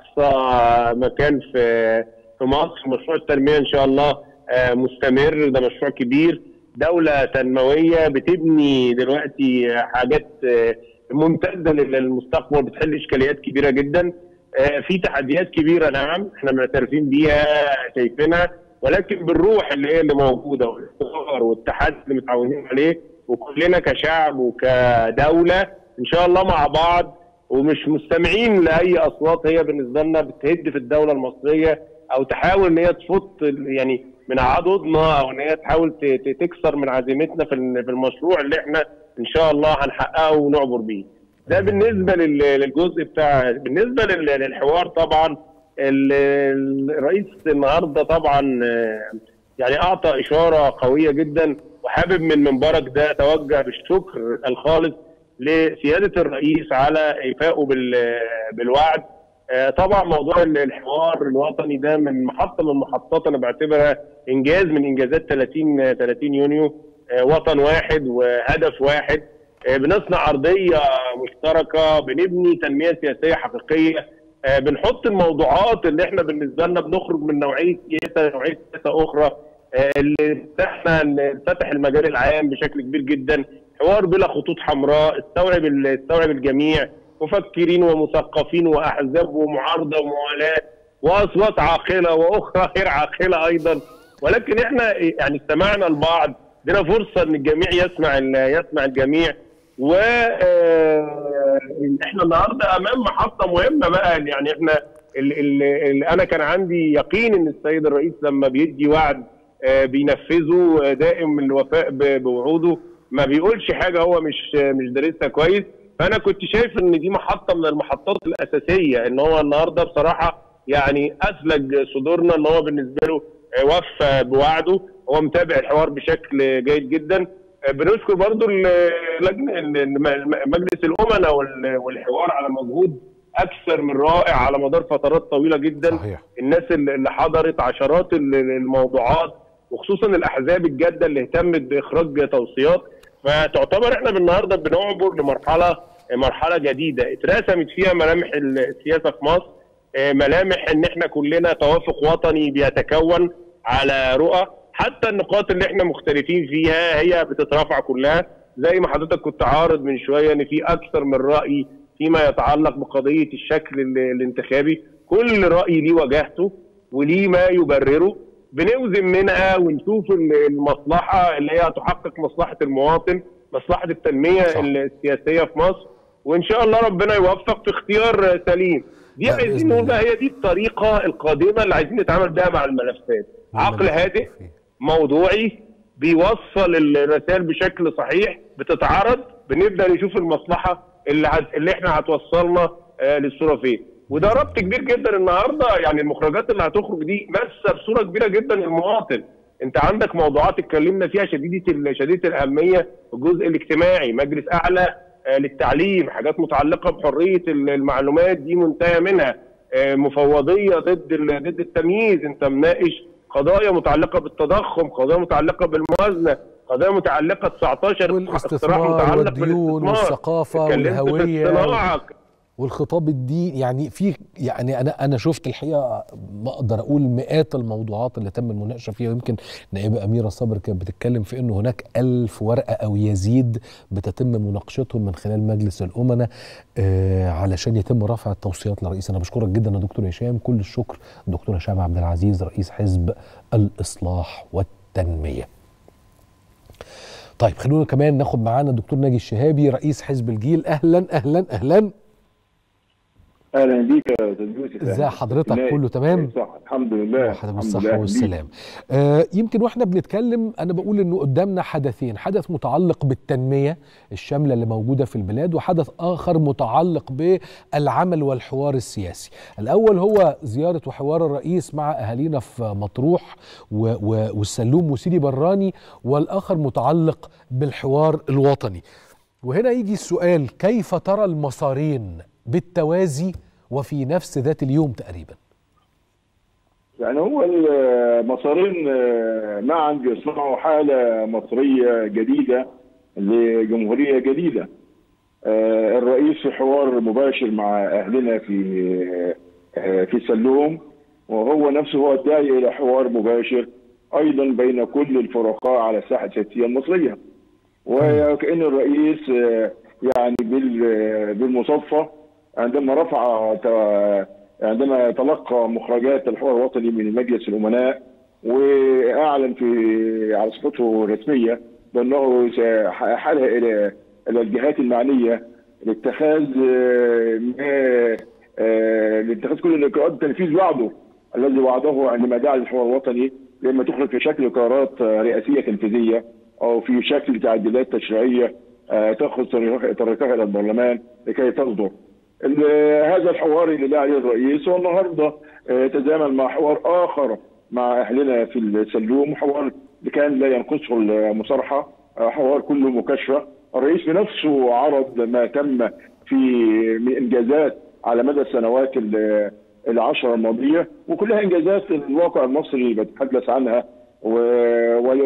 H: اقصى مكان في في مصر مشروع التنميه ان شاء الله آه، مستمر ده مشروع كبير دوله تنمويه بتبني دلوقتي حاجات آه، ممتده للمستقبل بتحل اشكاليات كبيره جدا آه، في تحديات كبيره نعم احنا معترفين بيها شايفينها ولكن بالروح اللي هي اللي موجوده والاصرار والتحدي اللي متعودين عليه وكلنا كشعب وكدوله ان شاء الله مع بعض ومش مستمعين لاي اصوات هي بالنسبه لنا بتهد في الدوله المصريه او تحاول ان هي تفط يعني من عضدنا او ان هي تحاول ت- ت- تكسر من عزيمتنا في ال- في المشروع اللي احنا ان شاء الله هنحققه ونعبر بيه. ده بالنسبه لل- للجزء بتاع بالنسبه لل- للحوار طبعا ال- ال- الرئيس النهارده طبعا آه، يعني اعطى اشاره قويه جدا وحابب من منبرك ده اتوجه بالشكر الخالص لسياده الرئيس على ايفائه بال- بالوعد آه، طبعا موضوع ال- الحوار الوطني ده من محطه من المحطات انا بعتبرها انجاز من انجازات 30 30 يونيو آه، وطن واحد وهدف واحد آه، بنصنع ارضيه مشتركه بنبني تنميه سياسيه حقيقيه آه، بنحط الموضوعات اللي احنا بالنسبه لنا بنخرج من نوعيه سياسه لنوعيه سياسه اخرى آه، اللي فتحنا اللي فتح المجال العام بشكل كبير جدا حوار بلا خطوط حمراء استوعب ال- استوعب الجميع مفكرين ومثقفين واحزاب ومعارضه وموالاه واصوات عاقله واخرى غير عاقله ايضا ولكن احنا يعني استمعنا لبعض ادينا فرصه ان الجميع يسمع ال- يسمع الجميع و آه، احنا النهارده امام محطه مهمه بقى يعني احنا ال ال ال انا كان عندي يقين ان السيد الرئيس لما بيدي وعد آه، بينفذه آه، دائم الوفاء ب- بوعوده ما بيقولش حاجه هو مش مش دارسها كويس فانا كنت شايف ان دي محطه من المحطات الاساسيه ان هو النهارده بصراحه يعني اسلج صدورنا ان هو بالنسبه له آه، وفى بوعده هو متابع الحوار بشكل جيد جدا آه، بنشكر برضو ال- لجنه ال- الم- مجلس الامناء وال- والحوار على مجهود اكثر من رائع على مدار فترات طويله جدا
A: صحيح
H: الناس اللي اللي حضرت عشرات ال- الموضوعات وخصوصا الاحزاب الجاده اللي اهتمت باخراج توصيات فتعتبر احنا بالنهارده بنعبر لمرحله مرحله جديده اترسمت فيها ملامح السياسه في مصر آه، ملامح ان احنا كلنا توافق وطني بيتكون على رؤى حتى النقاط اللي احنا مختلفين فيها هي بتترفع كلها زي ما حضرتك كنت عارض من شويه ان في اكثر من راي فيما يتعلق بقضيه الشكل ال- الانتخابي كل راي ليه وجهته وليه ما يبرره بنوزن منها ونشوف ال- المصلحه اللي هي هتحقق مصلحه المواطن مصلحه التنميه
A: صح.
H: السياسيه في مصر وان شاء الله ربنا يوفق في اختيار سليم دي
A: لا،
H: عايزين
A: بإذن
H: نقول
A: الله.
H: بقى هي دي الطريقه القادمه اللي عايزين نتعامل بيها مع الملفات عقل هادئ موضوعي بيوصل الرسائل بشكل صحيح بتتعرض بنبدا نشوف المصلحه اللي هت... اللي احنا هتوصلنا آه للصوره فين وده ربط كبير جدا النهارده يعني المخرجات اللي هتخرج دي ماسه بصوره كبيره جدا المواطن انت عندك موضوعات اتكلمنا فيها شديده ال- شديده الاهميه الجزء الاجتماعي مجلس اعلى آه، للتعليم حاجات متعلقه بحريه ال- المعلومات دي منتهى منها آه، مفوضيه ضد ال- ضد التمييز انت مناقش قضايا متعلقه بالتضخم قضايا متعلقه بالموازنه قضايا متعلقه 19 اقتراح
A: والاستثمار
H: متعلق
A: والديون
H: بالاستثمار.
A: والثقافة
H: اتكلمت في
A: والهوية
H: الصناعة
A: والخطاب الديني يعني في يعني انا انا شفت الحقيقه ما اقدر اقول مئات الموضوعات اللي تم المناقشه فيها ويمكن نائبه اميره صبر كانت بتتكلم في انه هناك ألف ورقه او يزيد بتتم مناقشتهم من خلال مجلس الامناء آه علشان يتم رفع التوصيات للرئيس انا بشكرك جدا يا دكتور هشام كل الشكر دكتور هشام عبد العزيز رئيس حزب الاصلاح والتنميه طيب خلونا كمان ناخد معانا الدكتور ناجي الشهابي رئيس حزب الجيل اهلا اهلا اهلا
I: اهلا بيك يا استاذ يوسف
A: ازاي حضرتك
I: لا،
A: كله تمام
I: صح الحمد لله
A: حضرتك
I: الحمد
A: بالصحة
I: لله.
A: والسلام آه يمكن واحنا بنتكلم انا بقول انه قدامنا حدثين حدث متعلق بالتنمية الشاملة اللي موجودة في البلاد وحدث اخر متعلق بالعمل والحوار السياسي الاول هو زيارة وحوار الرئيس مع اهالينا في مطروح و و والسلوم وسيدي براني والاخر متعلق بالحوار الوطني وهنا يجي السؤال كيف ترى المسارين بالتوازي وفي نفس ذات اليوم تقريبا
I: يعني هو المسارين آه، معا بيصنعوا حاله مصريه جديده لجمهوريه جديده آه، الرئيس في حوار مباشر مع اهلنا في آه، في سلوم وهو نفسه هو الداعي الى حوار مباشر ايضا بين كل الفرقاء على الساحه السياسيه المصريه وكأن الرئيس آه، يعني بال- بالمصادفة عندما رفع ت- عندما تلقى مخرجات الحوار الوطني من مجلس الأمناء وأعلن في على صفته الرسمية بأنه حالها إلى إلى الجهات المعنية لاتخاذ آه، ما- آه، لاتخاذ كل الإجراءات تنفيذ وعده الذي وعده عندما دعا للحوار الوطني لما تخرج في شكل قرارات آه، رئاسية تنفيذية أو في شكل تعديلات تشريعية آه، تأخذ طريقها طريقها إلى البرلمان لكي تصدر. ال- هذا الحوار اللي دعا عليه الرئيس هو النهارده آه، تزامن مع حوار آخر مع أهلنا في السلوم حوار كان لا ينقصه المصارحة آه، حوار كله مكاشفة الرئيس بنفسه عرض ما تم في من إنجازات على مدى السنوات ال- العشرة الماضية وكلها إنجازات الواقع المصري بتحدث عنها و- وال-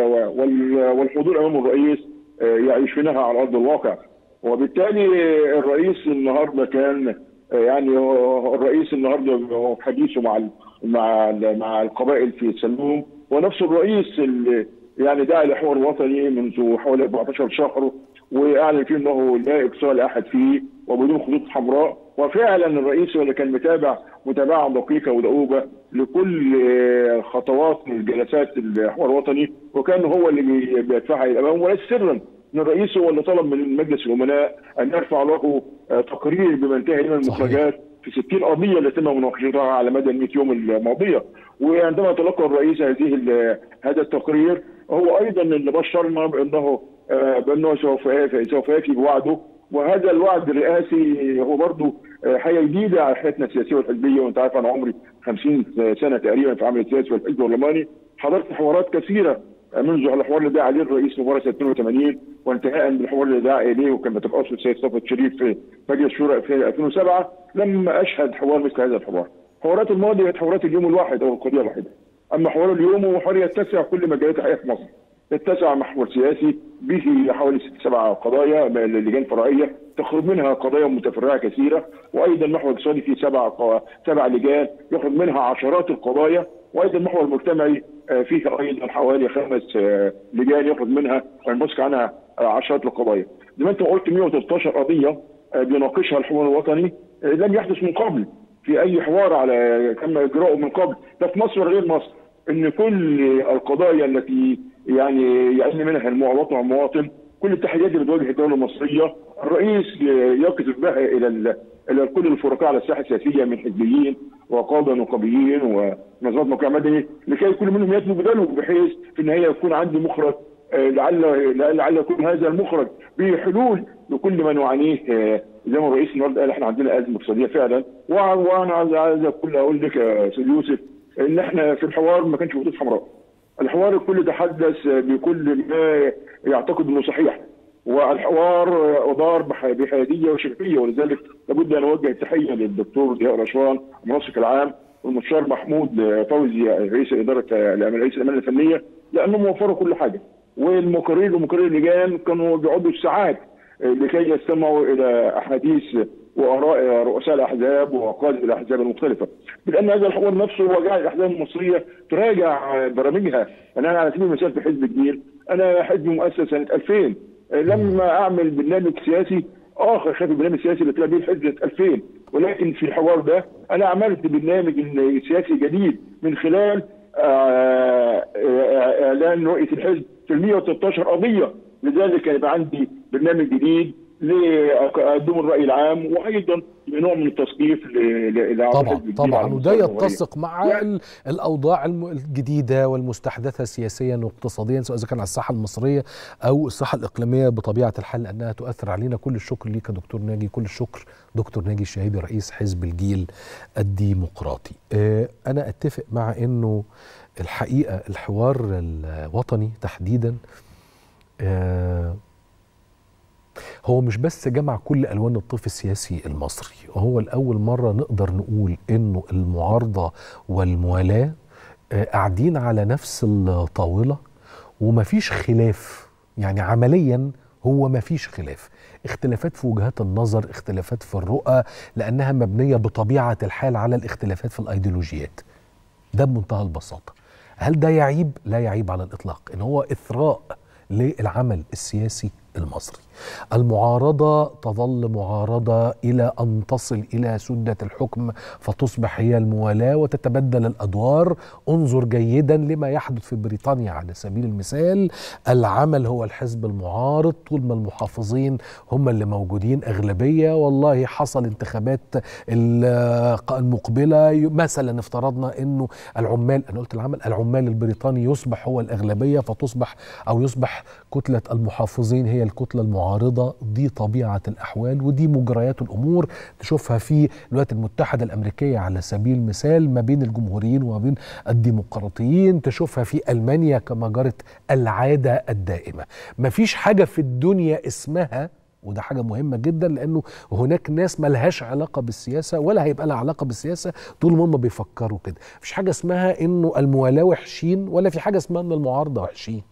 I: وال- والحضور أمام الرئيس آه، يعيشونها على أرض الواقع وبالتالي الرئيس النهارده كان آه، يعني هو- الرئيس النهارده هو في حديثه مع ال- مع ال- مع القبائل في سلوم ونفس الرئيس اللي يعني دعا لحوار وطني منذ حوالي 14 شهر واعلن فيه انه لا اقصاء لاحد فيه وبدون خطوط حمراء وفعلا الرئيس هو اللي كان متابع متابعه دقيقه ودؤوبه لكل آه، خطوات الجلسات الحوار الوطني وكان هو اللي بي- بيدفعها الى الامام وليس سرا ان الرئيس هو اللي طلب من مجلس الامناء ان يرفع له آه، تقرير بما انتهى من المخرجات في 60 قضيه اللي تم مناقشتها على مدى ال 100 يوم الماضيه وعندما تلقى الرئيس هذه ال- هذا التقرير هو ايضا اللي بشرنا بانه آه، بانه سوف سوف ياتي بوعده وهذا الوعد الرئاسي هو برضه آه، حاجه جديده على حياتنا السياسيه والحزبيه وانت عارف انا عمري 50 سنه تقريبا في عمل السياسي والحزب البرلماني حضرت حوارات كثيره منذ الحوار اللي دعا عليه الرئيس مبارك 82 وانتهاء بالحوار اللي دعا اليه وكان بترأسه السيد صفوت شريف في مجلس الشورى في 2007 لم اشهد حوار مثل هذا الحوار. حوارات الماضي كانت حوارات اليوم الواحد او القضيه الواحده. اما حوار اليوم هو حوار يتسع كل مجالات الحياه في مصر. يتسع محور سياسي به حوالي ست سبع قضايا لجان فرعيه تخرج منها قضايا متفرعه كثيره وايضا محور اقتصادي فيه سبع قوا- سبع لجان يخرج منها عشرات القضايا وايضا المحور المجتمعي آه، فيه ايضا حوالي خمس آه، لجان يخرج منها وينبثق عنها آه، عشرات القضايا. زي ما انت قلت 113 قضيه آه، بيناقشها الحوار الوطني آه، لم يحدث من قبل في اي حوار على تم اجراؤه من قبل لا في مصر ولا غير مصر ان كل القضايا التي يعني يعاني منها المواطن والمواطن كل التحديات اللي بتواجه الدوله المصريه الرئيس يقف بها الى ال- الى كل الفرقاء على الساحه السياسيه من حزبيين وقاده نقابيين ونظام موقع مدني لكي كل منهم يتلو بداله بحيث في النهايه يكون عندي مخرج آه، لعل لعل لعل يكون هذا المخرج بحلول لكل ما نعانيه آه، زي ما الرئيس النهارده قال احنا عندنا ازمه اقتصاديه فعلا وع- وانا عايز عايز اقول اقول لك يا استاذ يوسف ان احنا في الحوار ما كانش خطوط حمراء الحوار الكل تحدث بكل ما يعتقد انه صحيح والحوار ادار بح- بحياديه وشفافيه ولذلك لابد ان اوجه التحيه للدكتور ضياء رشوان المنسق العام والمستشار محمود فوزي رئيس اداره الأمانة- رئيس الامانه الفنيه لانهم وفروا كل حاجه والمقررين ومقرري اللجان كانوا بيقعدوا ساعات لكي يستمعوا الى احاديث واراء رؤساء الاحزاب وقاده الاحزاب المختلفه بان هذا الحوار نفسه هو جعل الاحزاب المصريه تراجع برامجها انا على سبيل المثال في حزب الجيل انا حزب مؤسس سنه 2000 لما اعمل برنامج سياسي اخر خلاف البرنامج السياسي اللي طلع بيه الحزب سنه 2000 ولكن في الحوار ده انا عملت برنامج سياسي جديد من خلال آه، آه، اعلان رؤيه الحزب في ال 113 قضيه لذلك يبقى عندي برنامج جديد لأقدم الراي العام وايضا نوع من التثقيف ل- ل- لأعضاء
A: طبعا
I: حزب الجيل
A: طبعا
I: على
A: وده
I: مستوى الجمهورية.
A: يتسق مع ال- الاوضاع الم- الجديده والمستحدثه سياسيا واقتصاديا سواء اذا كان على الساحه المصريه او الساحه الاقليميه بطبيعه الحال لانها تؤثر علينا كل الشكر ليك يا دكتور ناجي كل الشكر دكتور ناجي الشهيبي رئيس حزب الجيل الديمقراطي آه، انا اتفق مع انه الحقيقه الحوار الوطني تحديدا آه، هو مش بس جمع كل الوان الطيف السياسي المصري وهو لاول مره نقدر نقول انه المعارضه والموالاه آه، قاعدين على نفس الطاوله ومفيش خلاف يعني عمليا هو مفيش خلاف اختلافات في وجهات النظر اختلافات في الرؤى لانها مبنيه بطبيعه الحال على الاختلافات في الايديولوجيات ده بمنتهى البساطه هل ده يعيب لا يعيب على الاطلاق ان هو اثراء للعمل السياسي المصري المعارضة تظل معارضة إلى أن تصل إلى سدة الحكم فتصبح هي الموالاة وتتبدل الأدوار انظر جيدا لما يحدث في بريطانيا على سبيل المثال العمل هو الحزب المعارض طول ما المحافظين هم اللي موجودين أغلبية والله حصل انتخابات ال- المقبلة مثلا افترضنا أنه العمال أنا قلت العمل العمال البريطاني يصبح هو الأغلبية فتصبح أو يصبح كتلة المحافظين هي الكتلة المعارضة دي طبيعة الأحوال ودي مجريات الأمور تشوفها في الولايات المتحدة الأمريكية على سبيل المثال ما بين الجمهوريين وما بين الديمقراطيين تشوفها في ألمانيا كما جرت العادة الدائمة مفيش حاجة في الدنيا اسمها وده حاجة مهمة جدا لأنه هناك ناس ملهاش علاقة بالسياسة ولا هيبقى لها علاقة بالسياسة طول ما هم بيفكروا كده مفيش حاجة اسمها إنه الموالاة وحشين ولا في حاجة اسمها إن المعارضة وحشين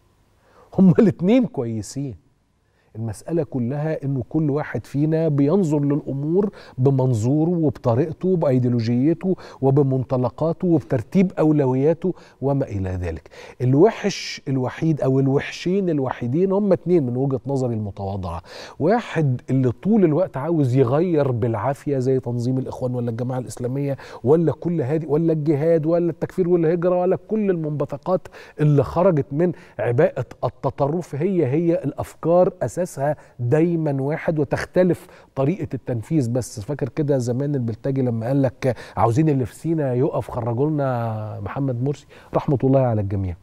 A: هما الاتنين كويسين المسألة كلها إنه كل واحد فينا بينظر للأمور بمنظوره وبطريقته بأيديولوجيته وبمنطلقاته وبترتيب أولوياته وما إلى ذلك الوحش الوحيد أو الوحشين الوحيدين هم اتنين من وجهة نظري المتواضعة واحد اللي طول الوقت عاوز يغير بالعافية زي تنظيم الإخوان ولا الجماعة الإسلامية ولا كل هذه ولا الجهاد ولا التكفير والهجرة ولا كل المنبثقات اللي خرجت من عباءة التطرف هي هي الأفكار أساسها دايما واحد وتختلف طريقة التنفيذ بس فاكر كده زمان البلتاجي لما قال لك عاوزين اللي في سينا يقف خرجوا لنا محمد مرسي رحمة الله على الجميع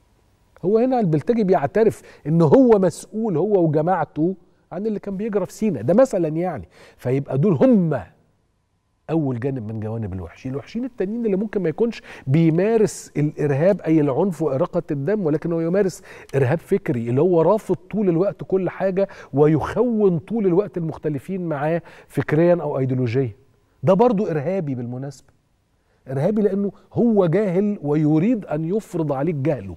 A: هو هنا البلتاجي بيعترف ان هو مسؤول هو وجماعته عن اللي كان بيجرى في سينا ده مثلا يعني فيبقى دول هم اول جانب من جوانب الوحشين الوحشين التانيين اللي ممكن ما يكونش بيمارس الارهاب اي العنف واراقه الدم ولكن هو يمارس ارهاب فكري اللي هو رافض طول الوقت كل حاجه ويخون طول الوقت المختلفين معاه فكريا او ايديولوجيا ده برضو ارهابي بالمناسبه ارهابي لانه هو جاهل ويريد ان يفرض عليك جهله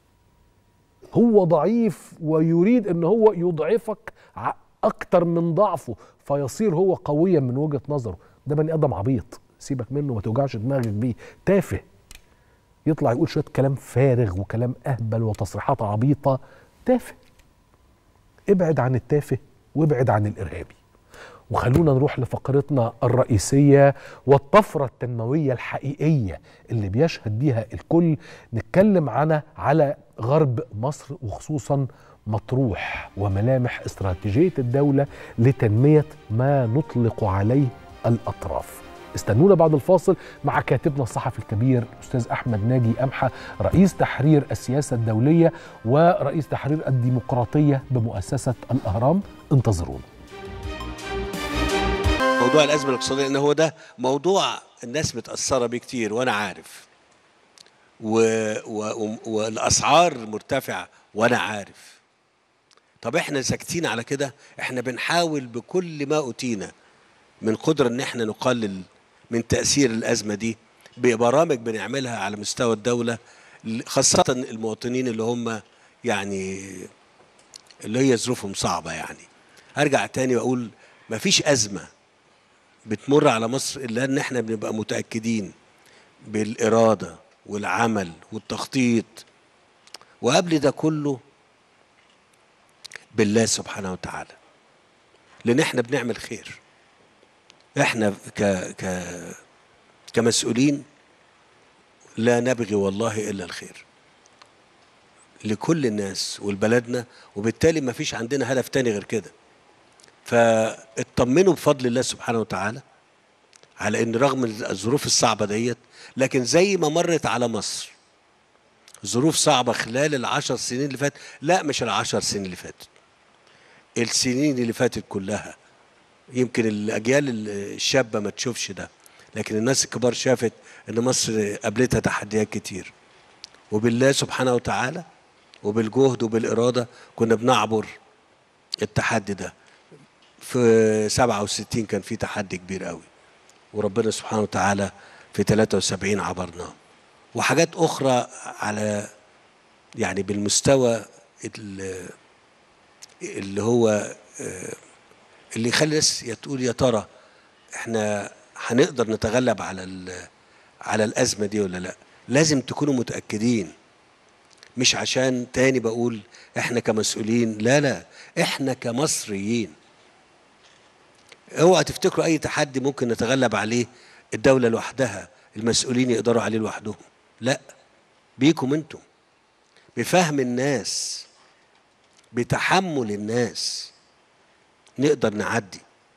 A: هو ضعيف ويريد ان هو يضعفك ع- اكتر من ضعفه فيصير هو قويا من وجهه نظره ده بني ادم عبيط سيبك منه ما توجعش دماغك بيه تافه يطلع يقول شويه كلام فارغ وكلام اهبل وتصريحات عبيطه تافه ابعد عن التافه وابعد عن الارهابي وخلونا نروح لفقرتنا الرئيسية والطفرة التنموية الحقيقية اللي بيشهد بيها الكل نتكلم عنها على غرب مصر وخصوصا مطروح وملامح استراتيجية الدولة لتنمية ما نطلق عليه الأطراف استنونا بعد الفاصل مع كاتبنا الصحفي الكبير أستاذ أحمد ناجي أمحى رئيس تحرير السياسة الدولية ورئيس تحرير الديمقراطية بمؤسسة الأهرام انتظرونا
B: موضوع الازمه الاقتصاديه لان هو ده موضوع الناس متاثره بيه كتير وانا عارف و... و... والاسعار مرتفعه وانا عارف طب احنا ساكتين على كده احنا بنحاول بكل ما اوتينا من قدره ان احنا نقلل من تاثير الازمه دي ببرامج بنعملها على مستوى الدوله خاصه المواطنين اللي هم يعني اللي هي ظروفهم صعبه يعني هرجع تاني واقول مفيش ازمه بتمر على مصر الا ان احنا بنبقى متاكدين بالاراده والعمل والتخطيط وقبل ده كله بالله سبحانه وتعالى لان احنا بنعمل خير احنا ك ك كمسؤولين لا نبغي والله الا الخير لكل الناس ولبلدنا وبالتالي ما فيش عندنا هدف تاني غير كده فاطمنوا بفضل الله سبحانه وتعالى على ان رغم الظروف الصعبه ديت لكن زي ما مرت على مصر ظروف صعبه خلال العشر سنين اللي فاتت لا مش العشر سنين اللي فاتت السنين اللي فاتت كلها يمكن الاجيال الشابه ما تشوفش ده لكن الناس الكبار شافت ان مصر قابلتها تحديات كتير وبالله سبحانه وتعالى وبالجهد وبالاراده كنا بنعبر التحدي ده في 67 كان في تحدي كبير قوي وربنا سبحانه وتعالى في 73 عبرناه وحاجات اخرى على يعني بالمستوى اللي هو اللي يخلي الناس تقول يا ترى احنا هنقدر نتغلب على على الازمه دي ولا لا لازم تكونوا متاكدين مش عشان تاني بقول احنا كمسؤولين لا لا احنا كمصريين اوعى تفتكروا اي تحدي ممكن نتغلب عليه الدوله لوحدها المسؤولين يقدروا عليه لوحدهم لا بيكم انتم بفهم الناس بتحمل الناس نقدر نعدي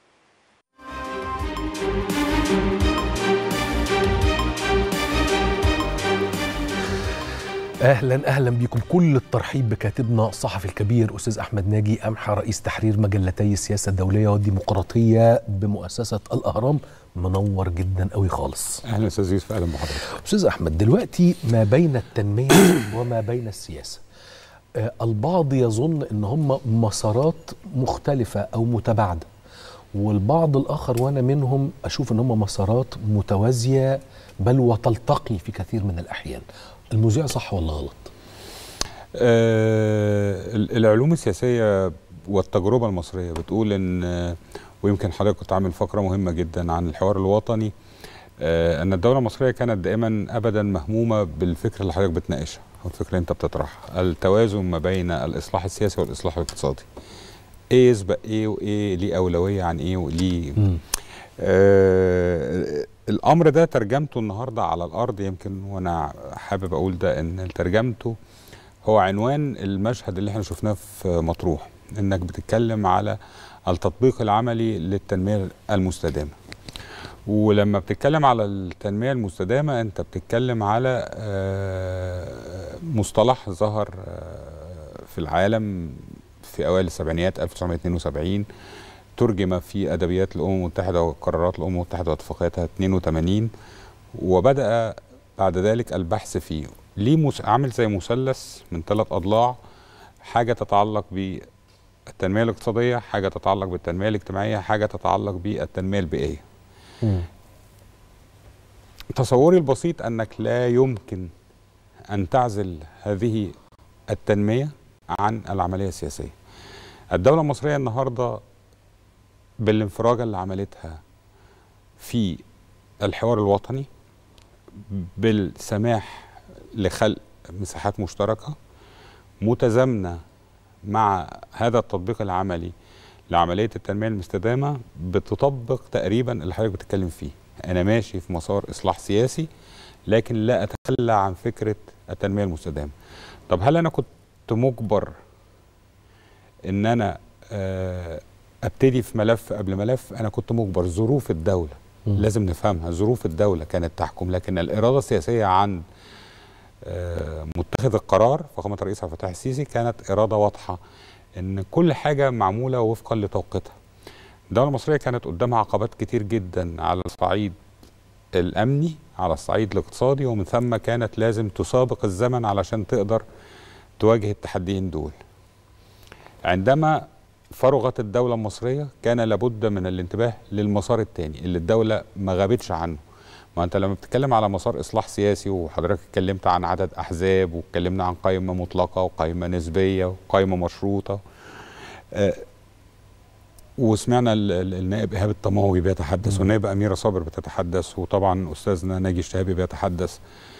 A: اهلا اهلا بكم كل الترحيب بكاتبنا الصحفي الكبير استاذ احمد ناجي امحى رئيس تحرير مجلتي السياسه الدوليه والديمقراطيه بمؤسسه الاهرام منور جدا قوي خالص
J: اهلا استاذ يوسف اهلا بحضرتك
A: استاذ احمد دلوقتي ما بين التنميه وما بين السياسه آه البعض يظن ان هم مسارات مختلفه او متباعده والبعض الاخر وانا منهم اشوف ان هم مسارات متوازيه بل وتلتقي في كثير من الاحيان المذيع صح ولا غلط؟
J: آه العلوم السياسية والتجربة المصرية بتقول ان ويمكن حضرتك كنت عامل فقرة مهمة جدا عن الحوار الوطني آه ان الدولة المصرية كانت دائما ابدا مهمومة بالفكرة اللي حضرتك بتناقشها او الفكرة اللي انت بتطرحها التوازن ما بين الاصلاح السياسي والاصلاح الاقتصادي ايه يسبق ايه وايه ليه اولوية عن ايه وليه آه الامر ده ترجمته النهارده على الارض يمكن وانا حابب اقول ده ان ترجمته هو عنوان المشهد اللي احنا شفناه في مطروح انك بتتكلم على التطبيق العملي للتنميه المستدامه ولما بتتكلم على التنميه المستدامه انت بتتكلم على مصطلح ظهر في العالم في اوائل السبعينيات 1972 ترجم في ادبيات الامم المتحده وقرارات الامم المتحده واتفاقياتها 82 وبدا بعد ذلك البحث فيه ليه مس... عامل زي مثلث من ثلاث اضلاع حاجه تتعلق بالتنميه الاقتصاديه حاجه تتعلق بالتنميه الاجتماعيه حاجه تتعلق بالتنميه البيئيه م. تصوري البسيط انك لا يمكن ان تعزل هذه التنميه عن العمليه السياسيه الدوله المصريه النهارده بالانفراجه اللي عملتها في الحوار الوطني بالسماح لخلق مساحات مشتركه متزامنه مع هذا التطبيق العملي لعمليه التنميه المستدامه بتطبق تقريبا اللي حضرتك بتتكلم فيه انا ماشي في مسار اصلاح سياسي لكن لا اتخلى عن فكره التنميه المستدامه طب هل انا كنت مجبر ان انا آه، ابتدي في ملف قبل ملف انا كنت مجبر ظروف الدوله
A: مم.
J: لازم نفهمها ظروف الدوله كانت تحكم لكن الاراده السياسيه عند آه، متخذ القرار فخامه الرئيس عبد الفتاح السيسي كانت اراده واضحه ان كل حاجه معموله وفقا لتوقيتها الدوله المصريه كانت قدامها عقبات كتير جدا على الصعيد الامني على الصعيد الاقتصادي ومن ثم كانت لازم تسابق الزمن علشان تقدر تواجه التحديين دول عندما فرغت الدولة المصرية كان لابد من الانتباه للمسار الثاني اللي الدولة ما غابتش عنه ما انت لما بتتكلم على مسار اصلاح سياسي وحضرتك اتكلمت عن عدد احزاب واتكلمنا عن قائمه مطلقه وقائمه نسبيه وقائمه مشروطه آه، وسمعنا ال- ال- النائب ايهاب الطماوي بيتحدث والنائبه اميره صابر بتتحدث وطبعا استاذنا ناجي الشهابي بيتحدث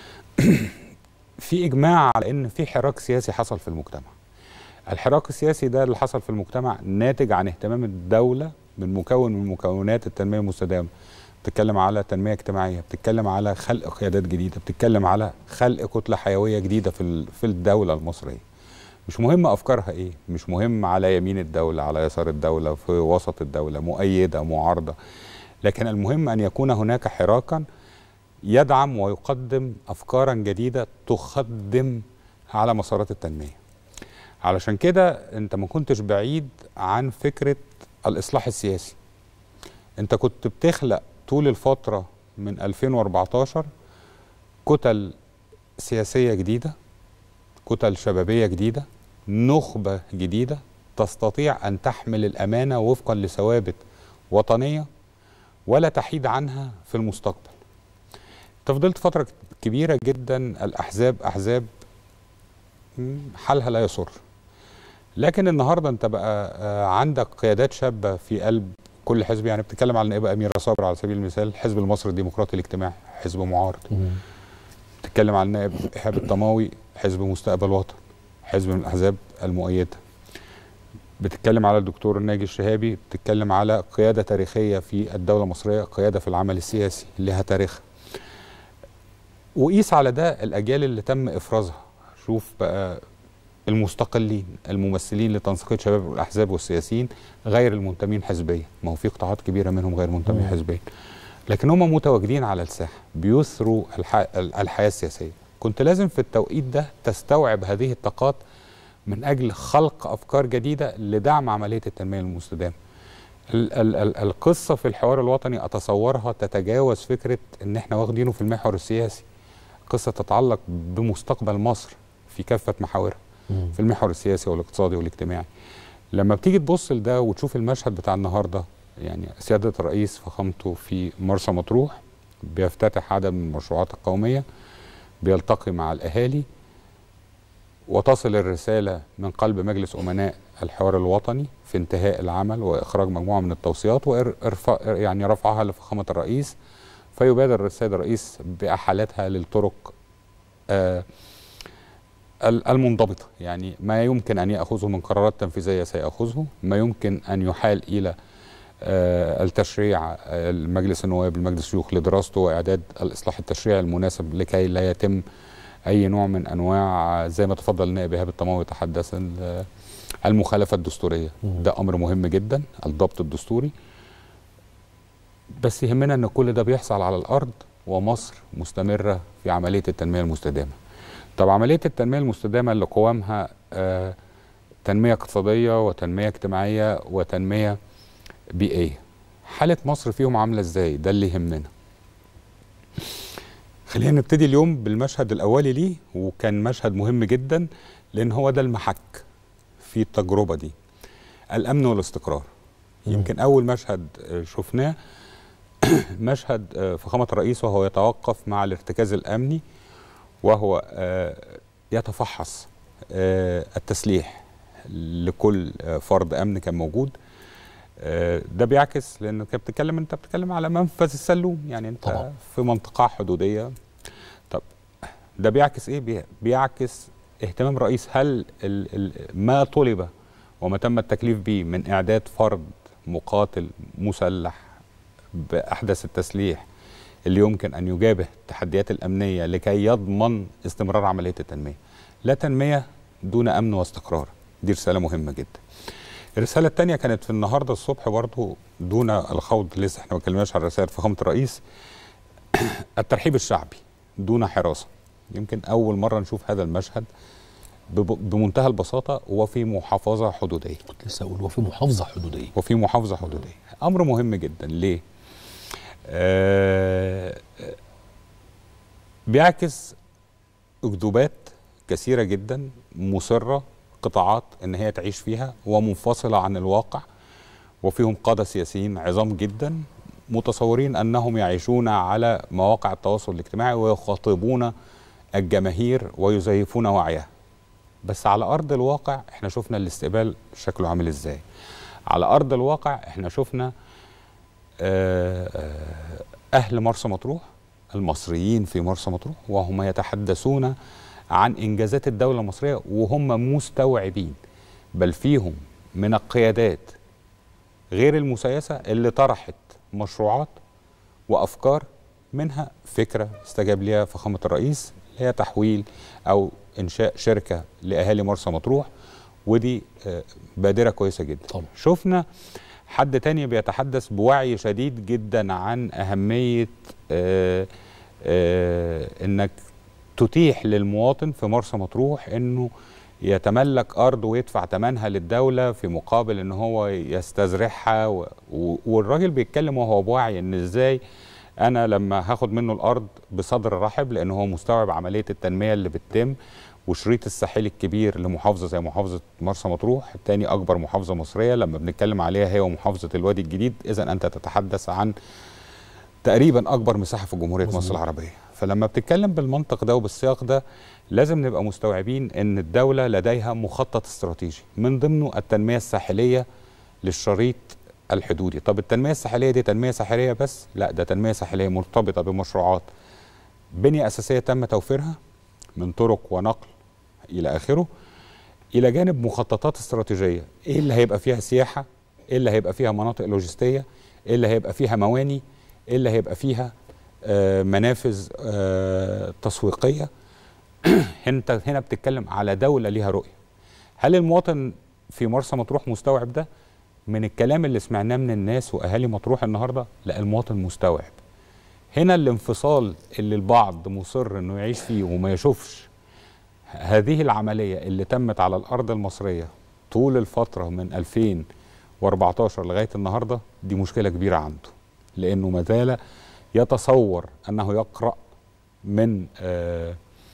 J: في اجماع على ان في حراك سياسي حصل في المجتمع الحراك السياسي ده اللي حصل في المجتمع ناتج عن اهتمام الدوله من مكون من مكونات التنميه المستدامه بتتكلم على تنميه اجتماعيه بتتكلم على خلق قيادات جديده بتتكلم على خلق كتله حيويه جديده في ال- في الدوله المصريه مش مهم افكارها ايه مش مهم على يمين الدوله على يسار الدوله في وسط الدوله مؤيده معارضه لكن المهم ان يكون هناك حراكا يدعم ويقدم افكارا جديده تخدم على مسارات التنميه علشان كده انت ما كنتش بعيد عن فكره الاصلاح السياسي انت كنت بتخلق طول الفتره من 2014 كتل سياسيه جديده كتل شبابيه جديده نخبه جديده تستطيع ان تحمل الامانه وفقا لثوابت وطنيه ولا تحيد عنها في المستقبل انت فضلت فتره كبيره جدا الاحزاب احزاب مم، حالها لا يسر لكن النهارده انت بقى آه، عندك قيادات شابه في قلب كل حزب يعني بتتكلم على النائبه اميره صابر على سبيل المثال الحزب المصري الديمقراطي الاجتماعي حزب معارض بتتكلم على النائب ايهاب الطماوي حزب مستقبل وطن حزب من الاحزاب المؤيده بتتكلم على الدكتور ناجي الشهابي بتتكلم على قياده تاريخيه في الدوله المصريه قياده في العمل السياسي لها تاريخها وقيس على ده الاجيال اللي تم افرازها شوف بقى المستقلين الممثلين لتنسيقيه شباب الاحزاب والسياسيين غير المنتمين حزبيا ما هو في قطاعات كبيره منهم غير منتمين
A: مم.
J: حزبيا لكن هم متواجدين على الساحه بيثروا الح... الحياه السياسيه كنت لازم في التوقيت ده تستوعب هذه الطاقات من اجل خلق افكار جديده لدعم عمليه التنميه المستدامه ال ال ال القصه في الحوار الوطني اتصورها تتجاوز فكره ان احنا واخدينه في المحور السياسي قصه تتعلق بمستقبل مصر في كافه محاورها
A: مم.
J: في المحور السياسي والاقتصادي والاجتماعي لما بتيجي تبص لده وتشوف المشهد بتاع النهارده يعني سياده الرئيس فخامته في مرسى مطروح بيفتتح عدد من المشروعات القوميه بيلتقي مع الاهالي وتصل الرساله من قلب مجلس امناء الحوار الوطني في انتهاء العمل واخراج مجموعه من التوصيات وارفع يعني رفعها لفخامه الرئيس فيبادر السيد الرئيس باحالتها للطرق آه ال- المنضبطه يعني ما يمكن ان ياخذه من قرارات تنفيذيه سياخذه ما يمكن ان يحال الى آه، التشريع آه، المجلس النواب المجلس الشيوخ لدراسته واعداد الاصلاح التشريعي المناسب لكي لا يتم اي نوع من انواع آه، زي ما تفضل النائب ايهاب الطماوي تحدث ال- المخالفه الدستوريه
A: مم.
J: ده امر مهم جدا الضبط الدستوري بس يهمنا ان كل ده بيحصل على الارض ومصر مستمره في عمليه التنميه المستدامه طب عمليه التنميه المستدامه اللي قوامها آه، تنميه اقتصاديه وتنميه اجتماعيه وتنميه بيئيه حاله مصر فيهم عامله ازاي ده اللي يهمنا خلينا نبتدي اليوم بالمشهد الاولي ليه وكان مشهد مهم جدا لان هو ده المحك في التجربه دي الامن والاستقرار يمكن اول مشهد آه، شفناه مشهد آه، فخامه الرئيس وهو يتوقف مع الارتكاز الامني وهو آه، يتفحص آه، التسليح لكل آه، فرد امن كان موجود آه، ده بيعكس لان كنت بتتكلم انت بتتكلم على منفذ السلوم يعني انت
A: طبعا.
J: في منطقه حدوديه طب ده بيعكس ايه بي- بيعكس اهتمام الرئيس هل ال ال ما طلب وما تم التكليف به من إعداد فرد مقاتل مسلح بأحدث التسليح اللي يمكن أن يجابه التحديات الأمنية لكي يضمن استمرار عملية التنمية لا تنمية دون أمن واستقرار دي رسالة مهمة جدا الرسالة الثانية كانت في النهاردة الصبح برضو دون الخوض لسه احنا ما اتكلمناش عن رسائل فخامة الرئيس الترحيب الشعبي دون حراسة يمكن أول مرة نشوف هذا المشهد بب- بمنتهى البساطة وفي محافظة حدودية
A: كنت لسه أقول وفي محافظة حدودية
J: وفي محافظة حدودية أمر مهم جدا ليه؟ آه بيعكس أكذوبات كثيرة جدا مصرة قطاعات إن هي تعيش فيها ومنفصلة عن الواقع وفيهم قادة سياسيين عظام جدا متصورين أنهم يعيشون على مواقع التواصل الاجتماعي ويخاطبون الجماهير ويزيفون وعيها بس على أرض الواقع احنا شفنا الاستقبال شكله عامل ازاي على أرض الواقع احنا شفنا آه، آه، أهل مرسى مطروح المصريين في مرسى مطروح وهم يتحدثون عن إنجازات الدولة المصرية وهم مستوعبين بل فيهم من القيادات غير المسيسة اللي طرحت مشروعات وأفكار منها فكرة استجاب ليها فخامة الرئيس هي تحويل أو إنشاء شركة لأهالي مرسى مطروح ودي آه، بادرة كويسة جدا
A: طبعا.
J: شفنا حد تاني بيتحدث بوعي شديد جدا عن أهمية آه، آه، إنك تتيح للمواطن في مرسى مطروح إنه يتملك أرض ويدفع ثمنها للدولة في مقابل إن هو يستزرعها و... و... والراجل بيتكلم وهو بوعي إن إزاي أنا لما هاخد منه الأرض بصدر رحب لأن هو مستوعب عملية التنمية اللي بتتم وشريط الساحلي الكبير لمحافظة زي محافظة مرسى مطروح تاني أكبر محافظة مصرية لما بنتكلم عليها هي ومحافظة الوادي الجديد إذا أنت تتحدث عن تقريبا أكبر مساحة في جمهورية مصر العربية فلما بتتكلم بالمنطق ده وبالسياق ده لازم نبقى مستوعبين ان الدولة لديها مخطط استراتيجي من ضمنه التنمية الساحلية للشريط الحدودي طب التنمية الساحلية دي تنمية ساحلية بس لا ده تنمية ساحلية مرتبطة بمشروعات بنية أساسية تم توفيرها من طرق ونقل إلى آخره إلى جانب مخططات استراتيجية إيه اللي هيبقى فيها سياحة إيه اللي هيبقى فيها مناطق لوجستية إيه اللي هيبقى فيها مواني إيه اللي هيبقى فيها آه منافذ آه تسويقية انت هنا بتتكلم على دولة ليها رؤية هل المواطن في مرسى مطروح مستوعب ده من الكلام اللي سمعناه من الناس واهالي مطروح النهارده لا المواطن مستوعب هنا الانفصال اللي البعض مصر انه يعيش فيه وما يشوفش هذه العملية اللي تمت على الأرض المصرية طول الفترة من 2014 لغاية النهاردة دي مشكلة كبيرة عنده لأنه ما زال يتصور أنه يقرأ من آه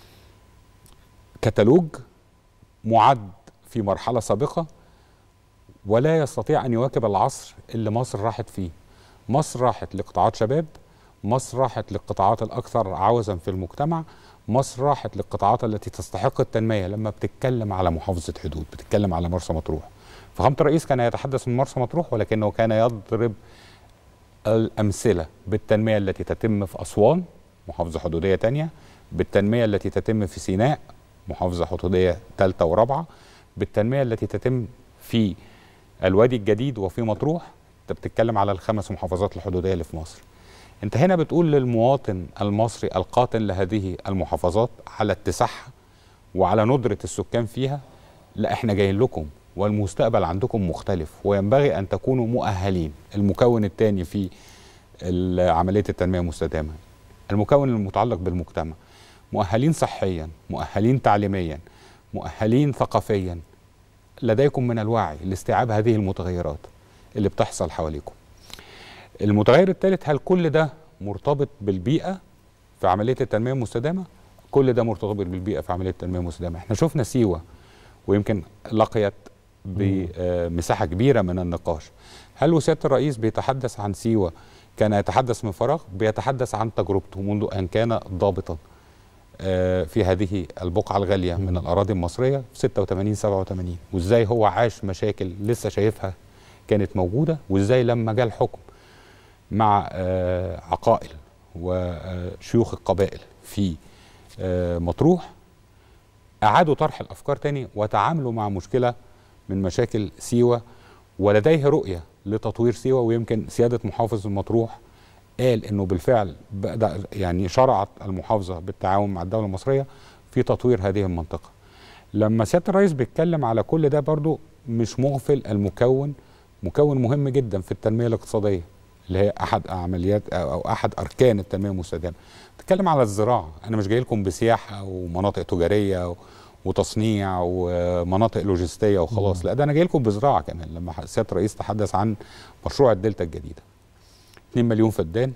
J: كتالوج معد في مرحلة سابقة ولا يستطيع أن يواكب العصر اللي مصر راحت فيه مصر راحت لقطاعات شباب مصر راحت للقطاعات الأكثر عوزا في المجتمع مصر راحت للقطاعات التي تستحق التنمية لما بتتكلم على محافظة حدود بتتكلم على مرسى مطروح فخامة الرئيس كان يتحدث من مرسى مطروح ولكنه كان يضرب الأمثلة بالتنمية التي تتم في أسوان محافظة حدودية تانية بالتنمية التي تتم في سيناء محافظة حدودية ثالثة ورابعة بالتنمية التي تتم في الوادي الجديد وفي مطروح انت بتتكلم على الخمس محافظات الحدودية اللي في مصر انت هنا بتقول للمواطن المصري القاطن لهذه المحافظات على اتساعها وعلى ندرة السكان فيها لا احنا جايين لكم والمستقبل عندكم مختلف وينبغي ان تكونوا مؤهلين المكون الثاني في عملية التنمية المستدامة المكون المتعلق بالمجتمع مؤهلين صحيا مؤهلين تعليميا مؤهلين ثقافيا لديكم من الوعي لاستيعاب هذه المتغيرات اللي بتحصل حواليكم المتغير الثالث هل كل ده مرتبط بالبيئة في عملية التنمية المستدامة كل ده مرتبط بالبيئة في عملية التنمية المستدامة احنا شفنا سيوة ويمكن لقيت بمساحة كبيرة من النقاش هل وسيادة الرئيس بيتحدث عن سيوة كان يتحدث من فراغ بيتحدث عن تجربته منذ أن كان ضابطا في هذه البقعة الغالية من الأراضي المصرية في 86 87 وإزاي هو عاش مشاكل لسه شايفها كانت موجودة وإزاي لما جاء الحكم مع عقائل وشيوخ القبائل في مطروح أعادوا طرح الأفكار تاني وتعاملوا مع مشكلة من مشاكل سيوه ولديه رؤيه لتطوير سيوه ويمكن سياده محافظ المطروح قال انه بالفعل بدا يعني شرعت المحافظه بالتعاون مع الدوله المصريه في تطوير هذه المنطقه. لما سياده الرئيس بيتكلم على كل ده برضو مش مغفل المكون مكون مهم جدا في التنميه الاقتصاديه اللي هي احد عمليات او احد اركان التنميه المستدامه. بتتكلم على الزراعه، انا مش جاي لكم بسياحه ومناطق تجاريه وتصنيع ومناطق لوجستيه وخلاص، لا ده انا جاي لكم بزراعه كمان لما سياده الرئيس تحدث عن مشروع الدلتا الجديده. 2 مليون فدان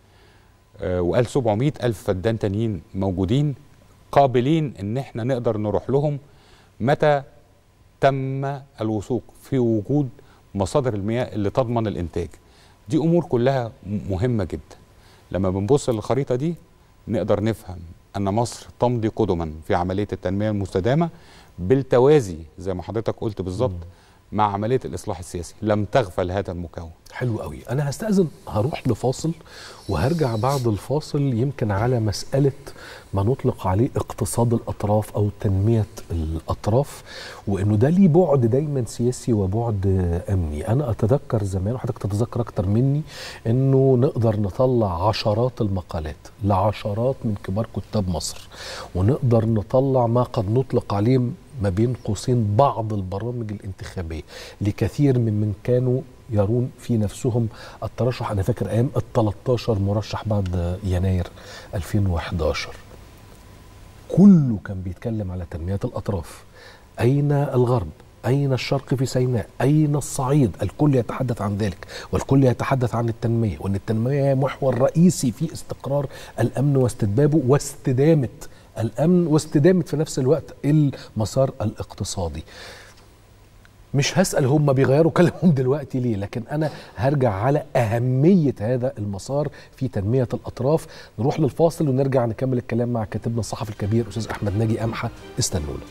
J: آه وقال 700 ألف فدان تانيين موجودين قابلين ان احنا نقدر نروح لهم متى تم الوثوق في وجود مصادر المياه اللي تضمن الانتاج دي امور كلها مهمه جدا لما بنبص للخريطه دي نقدر نفهم ان مصر تمضي قدما في عمليه التنميه المستدامه بالتوازي زي ما حضرتك قلت بالظبط مع عمليه الاصلاح السياسي لم تغفل هذا المكون
A: حلو قوي انا هستاذن هروح لفاصل وهرجع بعد الفاصل يمكن على مساله ما نطلق عليه اقتصاد الاطراف او تنميه الاطراف وانه ده ليه بعد دايما سياسي وبعد امني انا اتذكر زمان وحضرتك تتذكر اكتر مني انه نقدر نطلع عشرات المقالات لعشرات من كبار كتاب مصر ونقدر نطلع ما قد نطلق عليه ما بين قوسين بعض البرامج الانتخابيه لكثير من من كانوا يرون في نفسهم الترشح انا فاكر ايام ال 13 مرشح بعد يناير 2011 كله كان بيتكلم على تنميه الاطراف اين الغرب أين الشرق في سيناء أين الصعيد الكل يتحدث عن ذلك والكل يتحدث عن التنمية وأن التنمية هي محور رئيسي في استقرار الأمن واستتبابه واستدامة الأمن واستدامة في نفس الوقت المسار الاقتصادي مش هسأل هم بيغيروا كلامهم دلوقتي ليه لكن أنا هرجع على أهمية هذا المسار في تنمية الأطراف نروح للفاصل ونرجع نكمل الكلام مع كاتبنا الصحفي الكبير أستاذ أحمد ناجي أمحى استنونا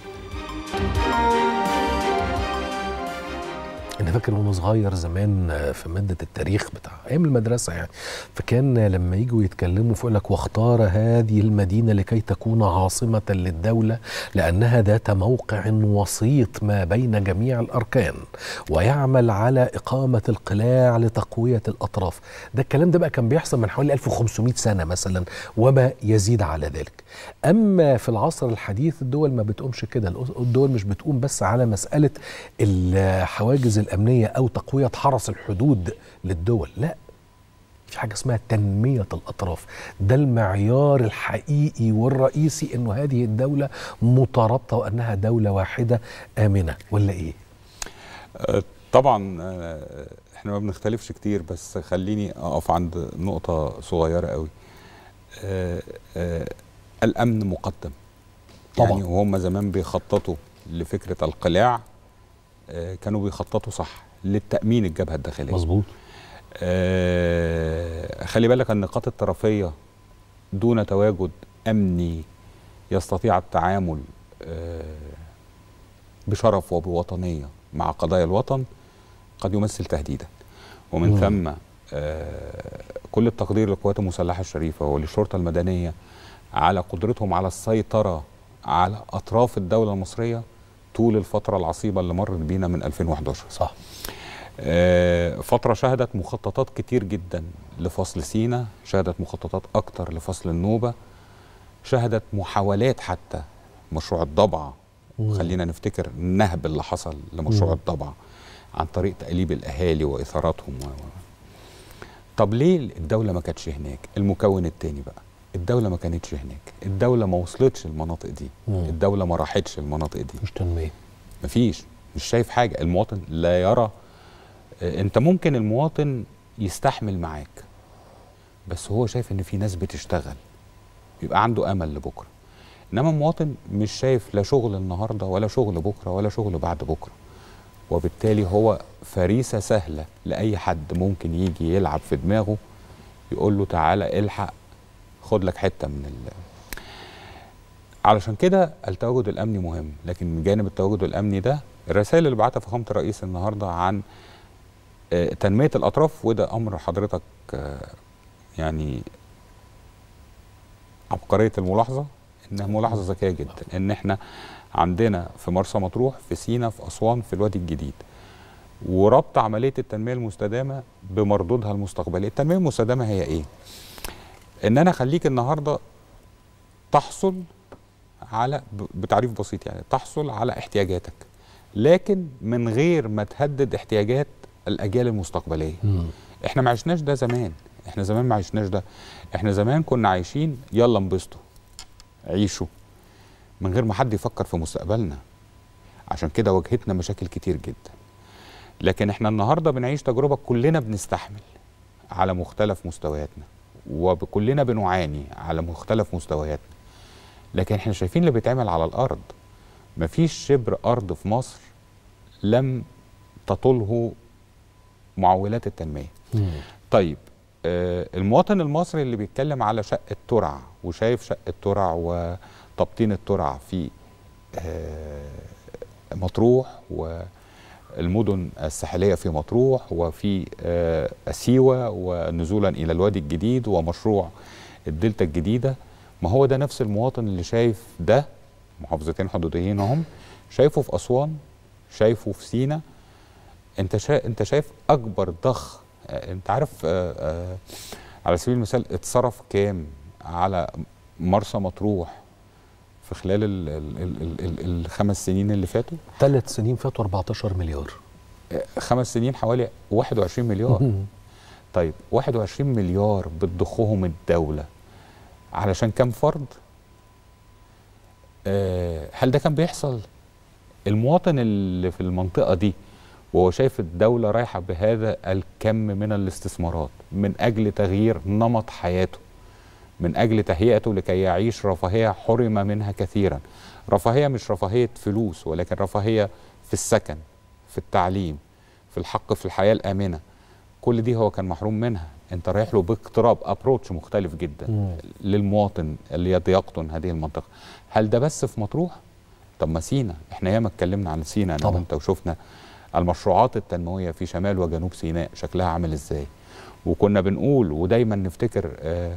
A: انا فاكر وانا صغير زمان في ماده التاريخ بتاع ايام المدرسه يعني فكان لما يجوا يتكلموا فيقول لك واختار هذه المدينه لكي تكون عاصمه للدوله لانها ذات موقع وسيط ما بين جميع الاركان ويعمل على اقامه القلاع لتقويه الاطراف ده الكلام ده بقى كان بيحصل من حوالي 1500 سنه مثلا وما يزيد على ذلك اما في العصر الحديث الدول ما بتقومش كده الدول مش بتقوم بس على مساله الحواجز الامنيه او تقويه حرس الحدود للدول لا في حاجه اسمها تنميه الاطراف ده المعيار الحقيقي والرئيسي انه هذه الدوله مترابطه وانها دوله واحده امنه ولا ايه
J: طبعا احنا ما بنختلفش كتير بس خليني اقف عند نقطه صغيره قوي آآ آآ الامن مقدم طبعا. يعني وهم زمان بيخططوا لفكره القلاع آه كانوا بيخططوا صح للتامين الجبهه الداخليه
A: مظبوط
J: آه خلي بالك النقاط الطرفيه دون تواجد امني يستطيع التعامل آه بشرف وبوطنيه مع قضايا الوطن قد يمثل تهديدا ومن م. ثم آه كل التقدير للقوات المسلحه الشريفه وللشرطه المدنيه على قدرتهم على السيطرة على أطراف الدولة المصرية طول الفترة العصيبة اللي مرت بينا من 2011
A: صح
J: آه فترة شهدت مخططات كتير جدا لفصل سينا شهدت مخططات أكتر لفصل النوبة شهدت محاولات حتى مشروع الضبعة خلينا نفتكر النهب اللي حصل لمشروع
A: مم.
J: الضبعة عن طريق تقليب الأهالي وإثاراتهم و... طب ليه الدولة ما كانتش هناك المكون التاني بقى الدولة ما كانتش هناك الدولة ما وصلتش المناطق دي
A: مم.
J: الدولة ما راحتش المناطق دي
A: مش تنميه
J: مفيش مش شايف حاجة المواطن لا يرى آه، انت ممكن المواطن يستحمل معاك بس هو شايف ان في ناس بتشتغل يبقى عنده امل لبكره انما المواطن مش شايف لا شغل النهارده ولا شغل بكره ولا شغل بعد بكره وبالتالي هو فريسه سهله لاي حد ممكن يجي يلعب في دماغه يقول له تعالى الحق خد لك حته من ال علشان كده التواجد الامني مهم لكن من جانب التواجد الامني ده الرسائل اللي بعتها فخامه الرئيس النهارده عن آه، تنميه الاطراف وده امر حضرتك آه، يعني عبقريه الملاحظه انها ملاحظه ذكيه جدا ان احنا عندنا في مرسى مطروح في سينا في اسوان في الوادي الجديد وربط عمليه التنميه المستدامه بمردودها المستقبلي التنميه المستدامه هي ايه ان انا اخليك النهارده تحصل على ب- بتعريف بسيط يعني تحصل على احتياجاتك لكن من غير ما تهدد احتياجات الاجيال المستقبليه احنا ما عشناش ده زمان احنا زمان ما عشناش ده احنا زمان كنا عايشين يلا انبسطوا عيشوا من غير ما حد يفكر في مستقبلنا عشان كده واجهتنا مشاكل كتير جدا لكن احنا النهارده بنعيش تجربه كلنا بنستحمل على مختلف مستوياتنا وكلنا بنعاني على مختلف مستوياتنا لكن احنا شايفين اللي بيتعمل على الارض مفيش شبر ارض في مصر لم تطله معولات التنميه طيب آه المواطن المصري اللي بيتكلم على شقه ترع وشايف شقه ترع وتبطين الترع في آه مطروح والمدن الساحليه في مطروح وفي آه سيوه ونزولا الى الوادي الجديد ومشروع الدلتا الجديده ما هو ده نفس المواطن اللي شايف ده محافظتين حدوديين اهم شايفه في اسوان شايفه في سينا انت شا... انت شايف اكبر ضخ آه، انت عارف آه، آه، على سبيل المثال اتصرف كام على مرسى مطروح في خلال ال... ال... ال... ال... ال... الخمس سنين اللي فاتوا
A: ثلاث سنين فاتوا 14 مليار
J: آه، خمس سنين حوالي 21 مليار طيب 21 مليار بتضخهم الدولة علشان كام فرد آه هل ده كان بيحصل المواطن اللي في المنطقة دي وهو شايف الدولة رايحة بهذا الكم من الاستثمارات من أجل تغيير نمط حياته من أجل تهيئته لكي يعيش رفاهية حرم منها كثيرا رفاهية مش رفاهية فلوس ولكن رفاهية في السكن في التعليم في الحق في الحياة الآمنة كل دي هو كان محروم منها انت رايح له باقتراب ابروتش مختلف جدا
A: مم.
J: للمواطن اللي يد- يقطن هذه المنطقه هل ده بس في مطروح طب ما سينا احنا ياما اتكلمنا عن سينا انا
A: طبعا.
J: وانت وشفنا المشروعات التنمويه في شمال وجنوب سيناء شكلها عامل ازاي وكنا بنقول ودايما نفتكر آه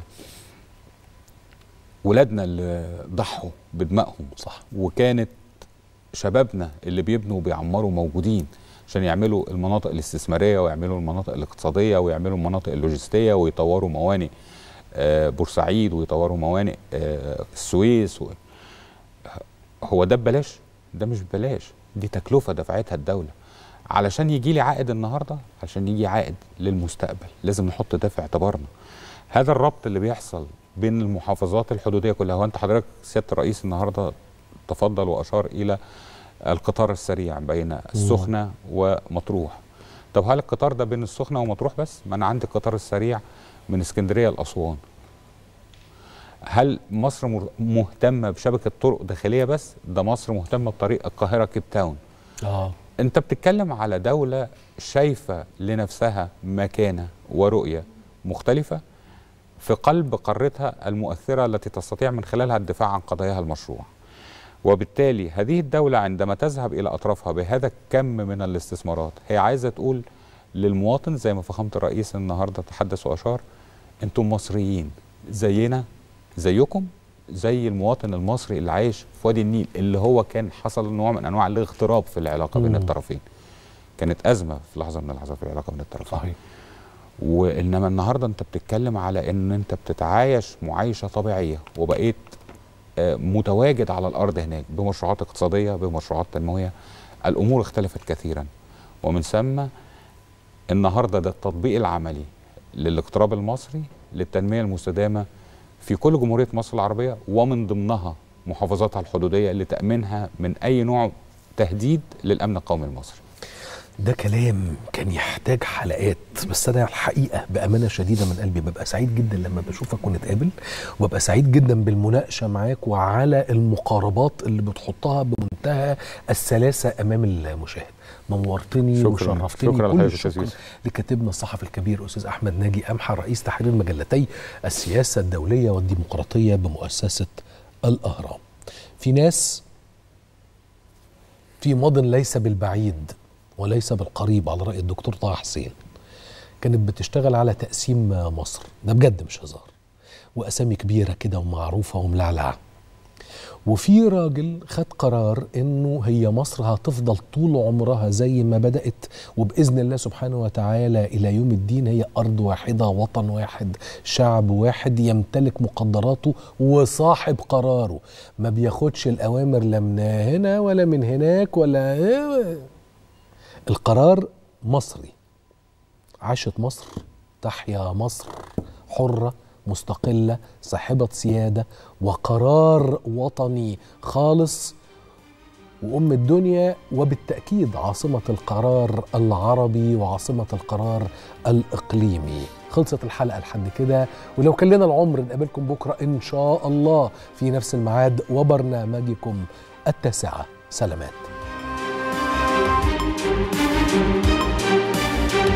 J: ولادنا اللي ضحوا بدمائهم
A: صح
J: وكانت شبابنا اللي بيبنوا وبيعمروا موجودين عشان يعملوا المناطق الاستثماريه ويعملوا المناطق الاقتصاديه ويعملوا المناطق اللوجستيه ويطوروا موانئ آه، بورسعيد ويطوروا موانئ آه، السويس و... هو ده ببلاش؟ ده مش ببلاش دي تكلفه دفعتها الدوله علشان يجي لي عائد النهارده عشان يجي عائد للمستقبل لازم نحط ده في اعتبارنا هذا الربط اللي بيحصل بين المحافظات الحدوديه كلها هو انت حضرتك سياده الرئيس النهارده تفضل واشار الى القطار السريع بين السخنه ومطروح طب هل القطار ده بين السخنه ومطروح بس ما انا عندي القطار السريع من اسكندريه لاسوان هل مصر مر- مهتمه بشبكه طرق داخليه بس ده مصر مهتمه بطريق القاهره كيب تاون
A: اه
J: انت بتتكلم على دولة شايفة لنفسها مكانة ورؤية مختلفة في قلب قارتها المؤثرة التي تستطيع من خلالها الدفاع عن قضاياها المشروع وبالتالي هذه الدولة عندما تذهب إلى أطرافها بهذا الكم من الاستثمارات هي عايزة تقول للمواطن زي ما فخامة الرئيس النهاردة تحدث وأشار أنتم مصريين زينا زيكم زي المواطن المصري اللي عايش في وادي النيل اللي هو كان حصل نوع من انواع الاغتراب في العلاقه بين
A: مم.
J: الطرفين كانت ازمه في لحظه من اللحظات في العلاقه بين الطرفين
A: صحيح
J: وانما النهارده انت بتتكلم على ان انت بتتعايش معايشه طبيعيه وبقيت آه، متواجد على الارض هناك بمشروعات اقتصاديه بمشروعات تنمويه الامور اختلفت كثيرا ومن ثم النهارده ده التطبيق العملي للاقتراب المصري للتنميه المستدامه في كل جمهوريه مصر العربيه ومن ضمنها محافظاتها الحدوديه لتامينها من اي نوع تهديد للامن القومي المصري
A: ده كلام كان يحتاج حلقات بس انا الحقيقه بامانه شديده من قلبي ببقى سعيد جدا لما بشوفك ونتقابل وببقى سعيد جدا بالمناقشه معاك وعلى المقاربات اللي بتحطها بمنتهى السلاسه امام المشاهد نورتني
J: شكراً.
A: وشرفتني
J: شكراً
A: كل
J: لحضرتك يا
A: الشكر
J: أستاذ يوسف.
A: لكاتبنا الصحفي الكبير استاذ احمد ناجي امحى رئيس تحرير مجلتي السياسه الدوليه والديمقراطيه بمؤسسه الاهرام في ناس في ماض ليس بالبعيد وليس بالقريب على رأي الدكتور طه حسين كانت بتشتغل على تقسيم مصر ده بجد مش هزار وأسامي كبيرة كده ومعروفة وملعلعة وفي راجل خد قرار انه هي مصر هتفضل طول عمرها زي ما بدأت وبإذن الله سبحانه وتعالى إلى يوم الدين هي أرض واحدة وطن واحد شعب واحد يمتلك مقدراته وصاحب قراره ما بياخدش الأوامر لا من هنا ولا من هناك ولا القرار مصري عاشت مصر تحيا مصر حرة مستقلة صاحبة سيادة وقرار وطني خالص وأم الدنيا وبالتأكيد عاصمة القرار العربي وعاصمة القرار الإقليمي خلصت الحلقة لحد كده ولو كان لنا العمر نقابلكم بكرة إن شاء الله في نفس الميعاد وبرنامجكم التاسعة سلامات